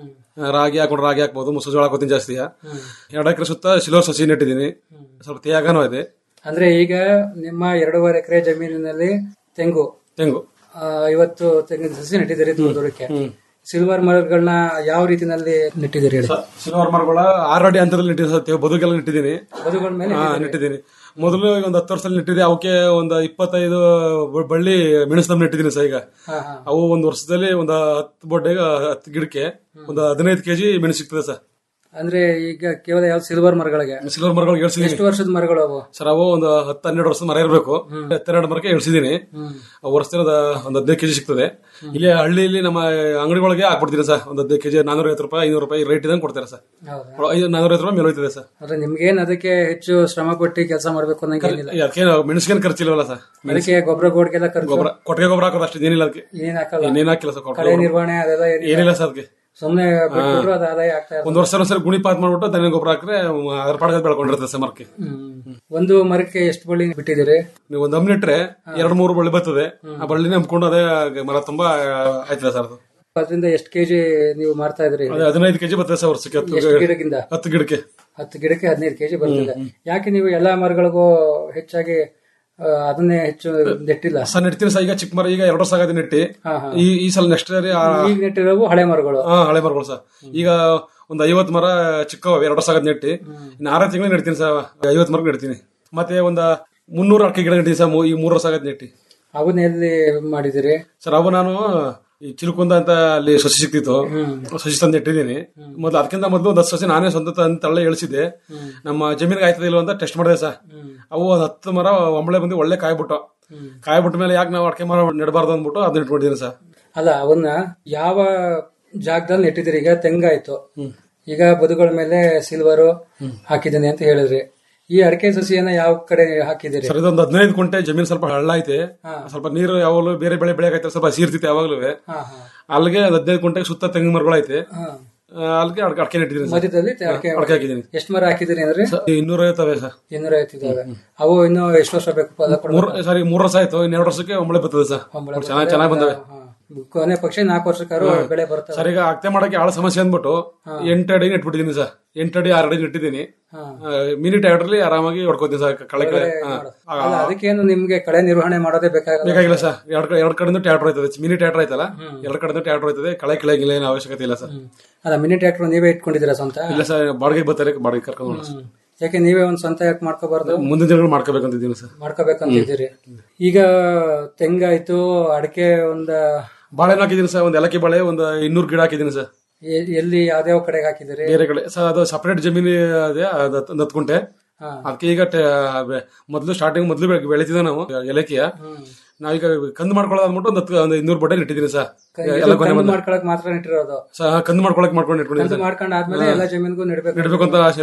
ರಾಗಿ ಹಾಕೊಂಡು ರಾಗಿ ಹಾಕ್ಬೋದು ಮುಸ್ಲಿಂ ಜೋಳ ಹಾಕೋತೀನಿ ಜಾಸ್ತಿ ಎರಡು ಎಕರೆ ಸುತ್ತ ಸಿಲ್ವರ್ ಸಸಿ ನೆಟ್ಟಿದ್ದೀನಿ ಸ್ವಲ್ಪ ತೇಗನೂ ಇದೆ ಅಂದ್ರೆ ಈಗ ನಿಮ್ಮ ಎರಡೂವರೆ ಎಕರೆ ಜಮೀನಿನಲ್ಲಿ ತೆಂಗು ತೆಂಗು ಆ, ಐವತ್ತು ತೆಂಗಿನ ಸಸಿ ನೆಟ್ಟಿದ್ದೀರಿ ದೂರ ದೂರಕ್ಕೆ ಸಿಲ್ವರ್ ಮರಗಳನ್ನ ಯಾವ ರೀತಿನಲ್ಲಿ ನೆಟ್ಟಿದ್ದೀರಿ ಹೇಳಿ ಸಿಲ್ವರ್ ಮರಗಳ ಆರು ಅಡಿ ಅಂತರದಲ್ಲಿ ನೆಟ್ಟಿದ್ದೀನಿ ಸರ್ ಬದುಕೆಲ್ಲ ನೆಟ್ಟಿದ್ದೀನಿ ಬದುಗಳ ಮೇಲೆ ಹಾ, ನೆಟ್ಟಿದ್ದೀನಿ ಮೊದಲು ಒಂದು ಹತ್ತು ವರ್ಷದಲ್ಲಿ ನೆಟ್ಟಿದ್ದೆ ಅವಕ್ಕೆ ಒಂದು ಇಪ್ಪತ್ತೈದು ಬ- ಬಳ್ಳಿ ಮೆಣಸು ನೆಟ್ಟಿದ್ದೀನಿ ಸರ್ ಈಗ ಹಾ, ಹಾ. ಅವು ಒಂದು ವರ್ಷದಲ್ಲಿ ಒಂದು ಹತ್ತು ಬೊಡ್ಡೆಗೆ ಹತ್ತು ಗಿಡಕ್ಕೆ ಒಂದು ಹದಿನೈದು ಕೆಜಿ ಮೆಣಸು ಸಿಗ್ತದೆ ಸರ್ ಅಂದ್ರೆ ಈಗ ಕೇವಲ ಯಾವ ಸಿಲ್ವರ್ ಮರಗಳಿಗೆ ಸಿಲ್ವರ್ ಮರಗಳಿಗೆ ಇಳಿಸಿದ್ದೀನಿ ಎಷ್ಟು ವರ್ಷದ ಮರಗಳು ಅವು ಸರ್ ಅವು ಒಂದು ಹತ್ತು ಹನ್ನೆರಡು ವರ್ಷದ ಮರ ಇರಬೇಕು ಹತ್ತೆರಡು ಮರಕ್ಕೆ ಇಳಿಸಿದ್ದೀನಿ ವರ್ಷದಿಂದ ಒಂದು ಹದಿನೈದು ಕೆಜಿ ಸಿಗ್ತದೆ ಇಲ್ಲಿ ಹಳ್ಳಿಯಲ್ಲಿ ನಮ್ಮ ಅಂಗಡಿಗಳಿಗೆ ಹಾಕ್ಬಿಡ್ತೀನಿ ಸರ್ ಒಂದು ಹದಿನೈದು ಕೆಜಿ ನಾನೂರ ಐವತ್ತು ರೂಪಾಯಿ ಐನೂರು ರೂಪಾಯಿ ರೇಟ್ ಇದಂಗೆ ಕೊಡ್ತಾರೆ ಸರ್ ಹೌದಾ? ಐದು ನಾನೂರ ಐವತ್ತು ರೂಪಾಯಿ ಮೇಲೆ ಹೋಯ್ತದೆ ಸರ್ ಅಂದ್ರೆ ನಿಮ್ಗೇನ್ ಅದಕ್ಕೆ ಹೆಚ್ಚು ಶ್ರಮ ಪಟ್ಟು ಕೆಲಸ ಮಾಡ್ಬೇಕು ಅನ್ನಂಗೆ ಏನಿಲ್ಲ ಅದಕ್ಕೆ ಮೆಣಸಿನ ಖರ್ಚಿಲ್ವಲ್ಲ ಸರ್ ಅದಕ್ಕೆ ಗೊಬ್ಬರ ಗೋಡ್ಗೆಲ್ಲ ಖರ್ಚು ಗೊಬ್ಬರ ಕೊಟ್ಟಿಗೆ ಗೊಬ್ಬರ ಹಾಕೋದು ಅಷ್ಟೇ ಏನಿಲ್ಲ ಅದಕ್ಕೆ ಏನ್ ಹಾಕಲ್ಲ ಏನೇನ್ ಹಾಕಿಲ್ಲ ಸರ್ ಕಳೆ ನಿರ್ವಹಣೆ ಅದೆಲ್ಲ ಏನಿಲ್ಲ. ಏನಿಲ್ಲ ಸರ್ ಅದಕ್ಕೆ ಸುಮ್ನೆ ಬಿಟ್ಬಿಟ್ರು ಅದು ಆದಾಯ ಆಗ್ತಾ ಇರ್ತದೆ. ಒಂದ್ ವರ್ಷ ಒಂದ್ಸರಿ ಗುಣಿ ಪಾತ್ ಮಾಡ್ಬಿಟ್ಟು ದನ ಗೊಬ್ಬರ ಹಾಕ್ರೆ ಅದ್ರ ಪಾಡಗ ಬೆಳ್ಕೊಂಡಿರ್ತದೆ ಸರ್ ಮರಕ್ಕೆ ಹ್ಮ್. ಒಂದು ಮರಕ್ಕೆ ಎಷ್ಟು ಬಳ್ಳಿ ಬಿಟ್ಟಿದ್ದೀರಿ ನೀವು ಒಂದ್ ಹಮ್ಮಿ ಇಟ್ರೆ ಎರಡ್ ಮೂರು ಬಳ್ಳಿ ಬರ್ತದೆ ಆ ಬಳ್ಳಿ ನಂಬ್ಕೊಂಡು ಅದೇ ಮರ ತುಂಬಾ ಆಯ್ತದೆ ಸರ್ ಅದು ಅದರಿಂದ ಎಷ್ಟು ಕೆಜಿ ನೀವು ಮಾರ್ತಾ ಇದ್ರಿ ಅದೇ ಹದಿನೈದು ಕೆಜಿ ಬರ್ತದೆ ಸರ್ ವರ್ಷಕ್ಕೆ ಹತ್ತು ಎಷ್ಟು ಗಿಡಕ್ಕಿಂತ ಹತ್ತು ಗಿಡಕ್ಕೆ ಹತ್ತು ಗಿಡಕ್ಕೆ ಹದಿನೈದು ಕೆಜಿ ಬರ್ತದೆ ಯಾಕೆ ನೀವು ಎಲ್ಲಾ ಮರಗಳಿಗೂ ಹೆಚ್ಚಾಗಿ ಆ, ಅದನ್ನೇ ಹೆಚ್ಚು ನೆಟ್ಟಿಲ್ಲ ಸರ್ ನೆಡ್ತೀನಿ ಸರ್ ಈಗ ಚಿಕ್ಕ ಮರ ಈಗ ಎರಡು ವರ್ಷ ಆಗದೆ ನೆಟ್ಟಿ ಹಾ, ಹಾ. ಈ ಈ ಸಲ ನೆಕ್ಸ್ಟ್ ಈಗ ನೆಟ್ಟಿರೋವು ಹಳೆ ಮರಗಳು ಹಾ ಹಳೆ ಮರಗಳು ಸರ್ ಈಗ ಒಂದ್ ಐವತ್ ಮರ ಚಿಕ್ಕವ ಎರಡು ವರ್ಷ ಆಗದ್ ನೆಟ್ಟಿ ಇನ್ನು ಆರೇ ತಿಂಗಳು ನೆಡ್ತೀನಿ ಸರ್ ಐವತ್ ಮರ ನೆಡ್ತೀನಿ ಮತ್ತೆ ಒಂದ್ ಮುನ್ನೂರು ಅಡಿಕೆ ಗಿಡ ನೆಟ್ಟಿ ಸರ್ ಈ ಮೂರು ವರ್ಷ ಆಗದ್ ನೆಟ್ಟಿ ಅವನ್ನ ಎಲ್ಲಿ ಮಾಡಿದಿರಿ ಸರ್ ಅವು ನಾನು ಈ ಚಿಲ್ಕುಂದ ಅಂತ ಅಲ್ಲಿ ಸಸಿ ಸಿಕ್ತಿತ್ತು ಸಸಿ ತಂದು ಇಟ್ಟಿದ್ದೀನಿ ಮೊದ್ಲು ಅದಕ್ಕಿಂತ ಮೊದಲು ಒಂದು ಹತ್ತು ಸಸಿ ನಾನೇ ಸ್ವಂತ ತಂದು ತಳ್ಳೆ ಇಳಿಸಿದ್ದೆ ನಮ್ಮ ಜಮೀನಿಗೆ ಆಯ್ತದ ಇಲ್ವ ಅಂತ ಟೆಸ್ಟ್ ಮಾಡಿದೆ ಸರ್ ಅವು ಒಂದು ಹತ್ತು ಮರ ಒಂಬಳೆ ಬಂದು ಒಳ್ಳೆ ಕಾಯ್ಬಿಟ್ಟು ಕಾಯ್ಬಿಟ್ಟ ಮೇಲೆ ಯಾಕೆ ನಾವು ಅಡಿಕೆ ಮರ ನೆಡಬಾರ್ದು ಅಂದ್ಬಿಟ್ಟು ಅದನ್ನ ಇಟ್ಕೊಂಡಿದ್ದೀನಿ ಸರ್ ಅಲ್ಲ ಅವನ್ನ ಯಾವ ಜಾಗದಲ್ಲಿ ನೆಟ್ಟಿದ್ದೀರಿ ಈಗ ತೆಂಗಾಯ್ತು ಈಗ ಬದುಗಳ ಮೇಲೆ ಸಿಲ್ವರು ಹಾಕಿದ್ದೀನಿ ಅಂತ ಹೇಳಿದ್ರಿ ಈ ಅಡಿಕೆ ಸಸಿಯನ್ನ ಯಾವ ಕಡೆ ಹಾಕಿದಿರಿ ಸರ್ ಇದೊಂದು ಹದಿನೈದು ಕುಂಟೆ ಜಮೀನು ಸ್ವಲ್ಪ ಹಳ್ಳ ಐತೆ ಸ್ವಲ್ಪ ನೀರು ಯಾವಾಗಲೂ ಬೇರೆ ಬೆಳೆ ಬೆಳೆಯಕೈತೆ ಸ್ವಲ್ಪ ಸೀರ್ತಿತ್ತು ಯಾವಾಗಲೂ ಹಾ, ಹಾ. ಅಲ್ಲಿಗೆ ಒಂದು ಹದಿನೈದು ಕುಂಟೆಗೆ ಸುತ್ತ ತೆಂಗಿನ ಮರಗಳು ಐತೆ ಹಾ. ಆ, ಅಲ್ಲಿಗೆ ಅಡ್ಕೆ ಅಡಿಕೆ ನೆಟ್ಟಿದ್ದೀನಿ ಸರ್. ಮಧ್ಯದಲ್ಲಿ ಅಡಿಕೆ ಅಡಿಕೆ ಹಾಕಿದ್ದೀನಿ ಎಷ್ಟು ಮರ ಹಾಕಿದಿರಿ ಅಂದ್ರೆ ಇನ್ನೂರ ಐವತ್ತವೆ ಸರ್ ಇನ್ನೂರ ಐವತ್ತಿದ್ದಾವೆ ಅವು ಇನ್ನು ಎಷ್ಟು ವರ್ಷ ಬೇಕು ಫಲ ಕೊಡ್ಬೇಕು? ಮೂರ್ ಸಾರಿ ಮೂರ್ ವರ್ಷ ಆಯ್ತು ಇನ್ನೆರಡು ವರ್ಷಕ್ಕೆ ಒಂಬಳೆ ಬರ್ತದೆ ಸರ್ ಒಂಬಳೆ ಚೆನ್ನಾಗಿ ಚೆನ್ನಾಗಿ ಬಂದವೆ ಹಾ. ಕೊನೆ ಪಕ್ಷ ನಾಲ್ಕು ವರ್ಷಕ್ಕಾರು ಬೆಳೆ ಬರ್ತವೆ ಸರ್ ಈಗ ಅಕ್ತೆ ಮಾಡಕ್ಕೆ ಆಳ ಸಮಸ್ಯೆ ಅಂದ್ಬಿಟ್ಟು ಎಂಟು ಅಡಿ ನೆಟ್ಬಿಟ್ಟಿದ್ದೀನಿ ಸರ್ ಎಂಟು ಅಡಿ ಆರು ಅಡಿ ನೆಟ್ಟಿದ್ದೀನಿ ಹಾ. ಮಿನಿ ಟ್ಯಾಕ್ಟ್ರಲ್ಲಿ ಆರಾಮಾಗಿ ಹೊಡ್ಕೋತೀನಿ ಸರ್ ಕಳೆ ಕಳೆ ಹಾ. ಆ, ಅಲ್ಲ ಅದಕ್ಕೇನು ನಿಮ್ಗೆ ಕಳೆ ನಿರ್ವಹಣೆ ಮಾಡೋದೇ ಬೇಕಾಗಲ್ಲ ಬೇಕಾಗಿಲ್ಲ ಸರ್ ಎರಡ್ ಕಡೆ ಎರಡ್ ಕಡೆಯಿಂದ ಟ್ಯಾಕ್ಟರ್ ಆಯ್ತದೆ ಮಿನಿ ಟ್ಯಾಕ್ಟರ್ ಆಯ್ತಲ್ಲ ಎರಡ್ ಕಡೆಯಿಂದ ಟ್ಯಾಕ್ಟರ್ ಆಯ್ತದೆ ಕಳೆ ಗಿಳೆ ಏನು ಅವಶ್ಯಕತೆ ಇಲ್ಲ ಸರ್ ಅಲ್ಲ ಮಿನಿ ಟ್ರ್ಯಾಕ್ಟರ್ ನೀವೇ ಇಟ್ಕೊಂಡಿದ್ದೀರಾ ಸ್ವಂತ ಇಲ್ಲ ಸರ್ ಬಾಡಿಗೆ ಬರ್ತಾರೆ ಬಾಡಿಗೆ ಕರ್ಕೊಂಡು ಹೋಗೋಣ ಸರ್. ಯಾಕೆ ನೀವೇ ಒಂದ್ ಸ್ವಂತ ಯಾಕೆ ಮಾಡ್ಕೋಬಾರ್ದು ಮುಂದಿನ ದಿನಗಳು ಮಾಡ್ಕೋಬೇಕಂತಿದ್ದೀನಿ ಸರ್ ಮಾಡ್ಕೋಬೇಕಂತಿದ್ದೀರಿ ಈಗ ತೆಂಗಾಯ್ತು ಅಡಿಕೆ ಒಂದ ಬಾಳೆಹಣ್ಣು ಹಾಕಿದ್ದೀನಿ ಸರ್ ಒಂದು ಏಲಕ್ಕಿ ಬಾಳೆ ಒಂದು ಇನ್ನೂರು ಗಿಡ ಹಾಕಿದ್ದೀನಿ ಸರ್ ಎ- ಎಲ್ಲಿ ಯಾವ್ಯಾವ ಕಡೆಗೆ ಹಾಕಿದಿರಿ ಬೇರೆ ಕಡೆ ಸರ್ ಅದು ಸಪರೇಟ್ ಜಮೀನು ಅದೇ ಅದು ಹತ್ತು- ಒಂದು ಹತ್ತು ಕುಂಟೆ ಹಾ. ಅದಕ್ಕೆ ಈಗ ಟೆ- ಬೆ- ಮೊದ್ಲು ಸ್ಟಾರ್ಟಿಂಗ್ ಮೊದ್ಲು ಬೆಳೆ- ಬೆಳಿತಿದ್ದೆ ನಾವು ಏಲಕ್ಕಿಯ ನಾವೀಗ ಕಂದು ಮಾಡ್ಕೊಳ್ಳೋದು ಅಂದ್ಬಿಟ್ಟು ಒಂದು ಹತ್ತು ಒಂದು ಇನ್ನೂರು ಬಟ್ಟೆ ಇಟ್ಟಿದ್ದೀನಿ ಸರ್ ಎಲ್ಲ ಕೊನೆ ಕಂದು ಬಂದ ಮಾಡ್ಕೊಳಕ್ ಮಾತ್ರ ನೆಟ್ಟಿರೋದು ಸರ್ ಕಂದು ಮಾಡ್ಕೊಳಕ್ ಮಾಡ್ಕೊಂಡು ಇಟ್ಕೊಂಡಿದ್ದೀನಿ ಕಂದು ಸರ್ ಮಾಡ್ಕೊಂಡ್ ಆದ್ಮೇಲೆ ಹಾ. ಎಲ್ಲ ಜಮೀನ್ಗೂ ನೆಡ್ಬೇಕು ನೆಡ್ಬೇಕು ಅಂತ ಆಸೆ ಇದೆ ಸರ್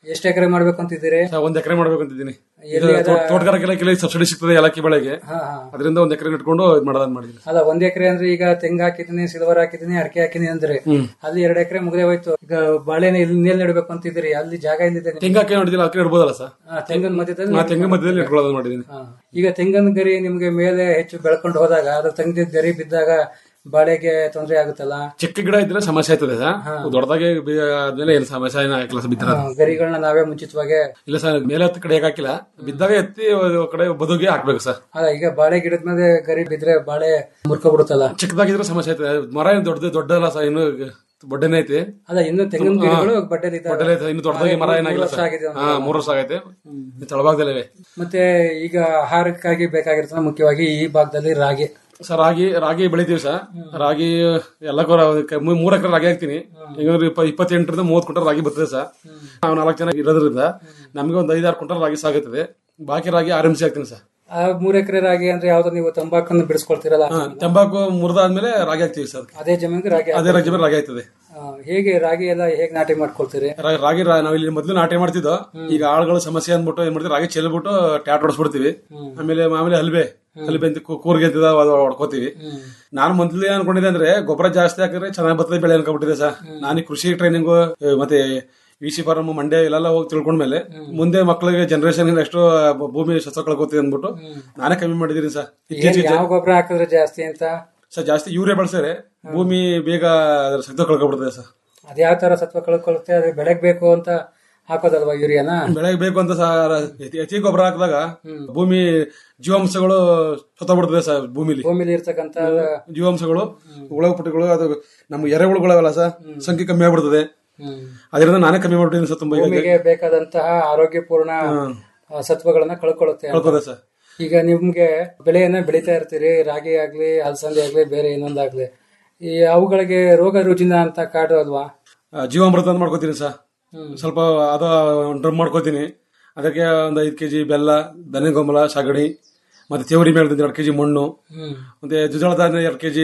ಎಷ್ಟು ಎಕರೆ ಮಾಡ್ಬೇಕು ಅಂತಿದ್ದೀರಿ ಸರ್, ಒಂದ್ ಎಕರೆ ಮಾಡ್ಬೇಕು ಅಂತಿದ್ದೀನಿ ಎಲ್ಲಿ ಅದ- ತೋಟಗಾರಿಕೆ ಇಲಾಖೆಯಲ್ಲಿ ಸಬ್ಸಿಡಿ ಸಿಗ್ತದೆ ಏಲಕ್ಕಿ ಬೆಳೆಗೆ ಹಾ, ಹಾ. ಅದರಿಂದ ಒಂದ್ ಎಕರೆ ಇಟ್ಕೊಂಡು ಇದು ಮಾಡೋದನ್ನ ಮಾಡಿದ್ದೀನಿ ಅಲ್ಲ ಒಂದ್ ಎಕರೆ ಅಂದ್ರೆ ಈಗ ತೆಂಗು ಹಾಕಿದೀನಿ ಸಿಲ್ವರ್ ಹಾಕಿದೀನಿ ಅಡಿಕೆ ಹಾಕಿದೀನಿ ಅಂದ್ರೆ ಹ್ಮ್. ಅಲ್ಲಿ ಎರಡ್ ಎಕರೆ ಮುಗ್ದೇ ಹೋಯ್ತು ಈಗ ಬಾಳೆನ ಇಲ್ಲಿ ನೆಲ್ ನೆಡ್ಬೇಕು ಅಂತಿದ್ದೀರಿ ಅಲ್ಲಿ ಜಾಗ ಇಲ್ಲಿದೆ ನಿಮ್ಗೆ. ತೆಂಗು ಹಾಕಿ ನೋಡಿದಿಲ್ಲ ಅಕ್ಕಿ ಇಡ್ಬೋದಲ್ಲ ಸರ್ ಆ, ತೆಂಗಿನ ಮಧ್ಯದಲ್ಲಿ ನಾ ತೆಂಗು ಮಧ್ಯದಲ್ಲಿ ಇಟ್ಕೊಳ್ಳೋದು ಮಾಡಿದ್ದೀನಿ ಹಾ. ಈಗ ತೆಂಗಿನ ಗರಿ ನಿಮ್ಗೆ ಮೇಲೆ ಹೆಚ್ಚು ಬೆಳ್ಕೊಂಡು ಹೋದಾಗ ಅದ್ರ ತೆಂಗಿನ ಗರಿ ಬಿದ್ದಾಗ ಬಾಳೆಗೆ ತೊಂದರೆ ಆಗುತ್ತಲ್ಲ ಚಿಕ್ಕ ಗಿಡ ಇದ್ರೆ ಸಮಸ್ಯೆ ಆಯ್ತದೆ ಸರ್ ದೊಡ್ಡದಾಗಿ ಬಿ- ಆದ್ಮೇಲೆ ಏನು ಸಮಸ್ಯೆ ಏನು ಆಗಿಲ್ಲ ಸರ್ ಬಿದ್ದರೆ ಹಾ, ಗರಿಗಳನ್ನ ನಾವೇ ಮುಂಚಿತವಾಗಿ ಇಲ್ಲ ಸರ್ ಮೇಲೆ ಹತ್ತು ಕಡೆ ಹಾಕಿಲ್ಲ ಬಿದ್ದಾಗ ಎತ್ತಿ ಒಂದು ಕಡೆ ಬದುಗೆ ಹಾಕ್ಬೇಕು ಸರ್ ಅಲ್ಲ ಈಗ ಬಾಳೆ ಗಿಡದ ಮೇಲೆ ಗರಿ ಬಿದ್ರೆ ಬಾಳೆ ಮುರ್ಕೊಬಿಡುತ್ತಲ್ಲ ಚಿಕ್ಕದಾಗಿದ್ರೆ ಸಮಸ್ಯೆ ಆಯ್ತದೆ ಮರ ಏನು ದೊಡ್ಡ ದೊಡ್ಡಲ್ಲ ಸರ್ ಇನ್ನು ಬಡ್ಡೆನೇ ಐತಿ ಅಲ್ಲ ಇನ್ನು ತೆಂಗಿನ ಹಾ. ಗಿಡಗಳು ಬಡ್ಡೆಲಿ ಬಡ್ಡೆಲಿ ಐತೆ, ಇನ್ನು ದೊಡ್ಡದಾಗಿ ಮರ ಏನಾಗಿಲ್ಲ ವರ್ಷ ಸರ್ ಆಗಿದೆ ಅಂತ. ಹಾ ಮೂರು ವರ್ಷ ಆಗೈತೆ ಈ ತಳಭಾಗದಲ್ಲಿವೆ ಮತ್ತೆ ಈಗ ಆಹಾರಕ್ಕಾಗಿ ಬೇಕಾಗಿರ್ತದೆ ಮುಖ್ಯವಾಗಿ ಈ ಭಾಗದಲ್ಲಿ ರಾಗಿ ಸರ್ ರಾಗಿ ರಾಗಿ ಬೆಳಿತೀವಿ ಸರ್ ರಾಗಿ ಎಲ್ಲ ಮೂರ್ ಎಕರೆ ರಾಗಿ ಹಾಕ್ತೀನಿ ಈಗ ಒಂದು ಇಪ್ಪ ಇಪ್ಪತ್ತೆಂಟರಿಂದ ಮೂವತ್ತು ಕ್ವಿಂಟಲ್ ರಾಗಿ ಬರ್ತದೆ ಸರ್ ನಾವು ನಾಲ್ಕು ಜನ ಇರೋದ್ರಿಂದ ನಮಗೆ ಒಂದು ಐದಾರು ಕ್ವಿಂಟಲ್ ರಾಗಿ ಸಾಗುತ್ತದೆ ಬಾಕಿ ರಾಗಿ ಆರ್ ಎಂ ಸಿ ಹಾಕ್ತೀನಿ ಸರ್ ಆ ಮೂರ್ ಎಕರೆ ರಾಗಿ ಅಂದ್ರೆ ಯಾವ್ದು ನೀವು ತಂಬಾಕನ್ನು ಬಿಡಿಸ್ಕೊಳ್ತೀರಲ್ಲ ಹಾ, ತಂಬಾಕು ಮುರಿದಾದ್ಮೇಲೆ ರಾಗಿ ಹಾಕ್ತೀವಿ ಸರ್ ಅದೇ ಜಮೀನಿಗೆ ರಾಗಿ ಅದೇ ರಾಗಿ ಮೇಲೆ ರಾಗಿ ಆಯ್ತದೆ ಆ, ಹೇಗೆ ರಾಗಿ ಎಲ್ಲ ಹೇಗೆ ನಾಟಿ ಮಾಡ್ಕೊಳ್ತೀರಿ ರಾ- ರಾಗಿ ರಾ- ನಾವು ಇಲ್ಲಿ ಮೊದಲು ನಾಟಿ ಮಾಡ್ತಿದ್ದೋ ಈಗ ಆಳುಗಳ ಸಮಸ್ಯೆ ಅಂದ್ಬಿಟ್ಟು ಏನ್ ಮಾಡ್ತೀವಿ ರಾಗಿ ಚೆಲ್ಬಿಟ್ಟು ಟ್ಯಾಟ್ ಹೊಡಿಸ್ಬಿಡ್ತೀವಿ ಆಮೇಲೆ ಮಾಮೂಲಿ ಹಲ್ಬೆ ಹಲ್ಬೆ ಅಂತ ಕೂ- ಕೂರ್ಗೆ ಅಂತ ಇದಾವ, ಅದು ಹೊಡ್ಕೋತೀವಿ ನಾನು ಮೊದ್ಲು ಏನ್ ಅನ್ಕೊಂಡಿದ್ದೆ ಅಂದ್ರೆ ಗೊಬ್ಬರ ಜಾಸ್ತಿ ಹಾಕಿದ್ರೆ ಚೆನ್ನಾಗಿ ಬರ್ತದೆ ಬೆಳೆ ಅನ್ಕೊಂಡ್ಬಿಟ್ಟಿದೆ ಸರ್ ನಾನು ಈ ಕೃಷಿ ಟ್ರೈನಿಂಗು ಮತ್ತೆ ವಿ ಸಿ ಫಾರ್ಮ್ ಮಂಡ್ಯ ಇಲ್ಲೆಲ್ಲ ಹೋಗಿ ತಿಳ್ಕೊಂಡ್ಮೇಲೆ ಮುಂದೆ ಮಕ್ಕಳಿಗೆ ಜನರೇಷನ್ ಎಷ್ಟು ಭೂಮಿ ಸಸ್ಯ ಕಳ್ಕೊತೀವಿ ಅಂದ್ಬಿಟ್ಟು ನಾನೇ ಕಮ್ಮಿ ಮಾಡಿದೀನಿ ಸರ್ ಏನ್ ಇತ್ತೀಚೆಗೆ ಯಾವ ಗೊಬ್ಬರ ಹಾಕಿದ್ರೆ ಜಾಸ್ತಿ ಅಂತ ಸರ್ ಜಾಸ್ತಿ ಯೂರಿಯಾ ಬಳಸಿದ್ರೆ ಭೂಮಿ ಬೇಗ ಅದ್ರ ಸತ್ವ ಕಳ್ಕೊಬಿಡ್ತದೆ ಸರ್ ಅದ್ ಯಾವ ತರ ಸತ್ವ ಕಳ್ಕೊಳುತ್ತೆ ಅದ್ರ ಬೆಳೆಗ್ ಬೇಕು ಅಂತ ಹಾಕೋದಲ್ವಾ ಯೂರಿಯಾನ ಬೆಳೆಗೆ ಬೇಕು ಅಂತ ಸರ್ ಅತಿ- ಅತಿ ಗೊಬ್ಬರ ಹಾಕಿದಾಗ ಭೂಮಿ ಜೀವಾಂಶಗಳು ಸತ್ತೋಗ್ಬಿಡ್ತದೆ ಸರ್ ಭೂಮಿಲಿ ಭೂಮಿಲಿ ಇರ್ತಕ್ಕಂತ ಜೀವಾಂಶಗಳು ಹುಳ ಪುಟ್ಟಿಗಳು ಅದು ನಮ್ಮ ಎರೆಹುಳುಗಳವಲ್ಲ ಸರ್ ಸಂಖ್ಯೆ ಕಮ್ಮಿ ಆಗ್ಬಿಡ್ತದೆ ಅದರಿಂದ ನಾನೇ ಕಮ್ಮಿ ಮಾಡ್ಬಿಟ್ಟಿದ್ದೀನಿ ಸರ್ ತುಂಬಾ ಈಗ ಭೂಮಿಗೆ ಬೇಕಾದಂತಹ ಆರೋಗ್ಯಪೂರ್ಣ ಆ, ಸತ್ವಗಳನ್ನ ಕಳ್ಕೊಳ್ಳುತ್ತೆ ಅಂತ. ಕಳ್ಕೊದೆ ಸರ್ ಈಗ ನಿಮ್ಗೆ ಬೆಳೆಯನ್ನ ಬೆಳೀತಾ ಇರ್ತೀರಿ ರಾಗಿ ಆಗ್ಲಿ ಅಲಸಂದೆ ಆಗ್ಲಿ ಬೇರೆ ಇನ್ನೊಂದಾಗ್ಲಿ ಈ ಅವುಗಳಿಗೆ ರೋಗ ರುಜಿನ ಅಂತ ಕಾಡು ಅಲ್ವಾ ಆ, ಜೀವಾಮೃತ ಅಂತ ಮಾಡ್ಕೋತೀನಿ ಸರ್ ಸ್ವಲ್ಪ ಅದ ಡ್ರಮ್ ಮಾಡ್ಕೋತೀನಿ ಅದಕ್ಕೆ ಒಂದು ಐದು ಕೆಜಿ ಬೆಲ್ಲ ದನ ಗೊಮ್ಮಲ ಸಗಣಿ ಮತ್ತೆ ತೇವರಿ ಮೇಲೆ ಎರಡು ಕೆಜಿ ಮಣ್ಣು ಹ್ಮ್. ಮತ್ತೆ ಜುಜಾಳ ಧಾನ್ಯ ಎರಡು ಕೆಜಿ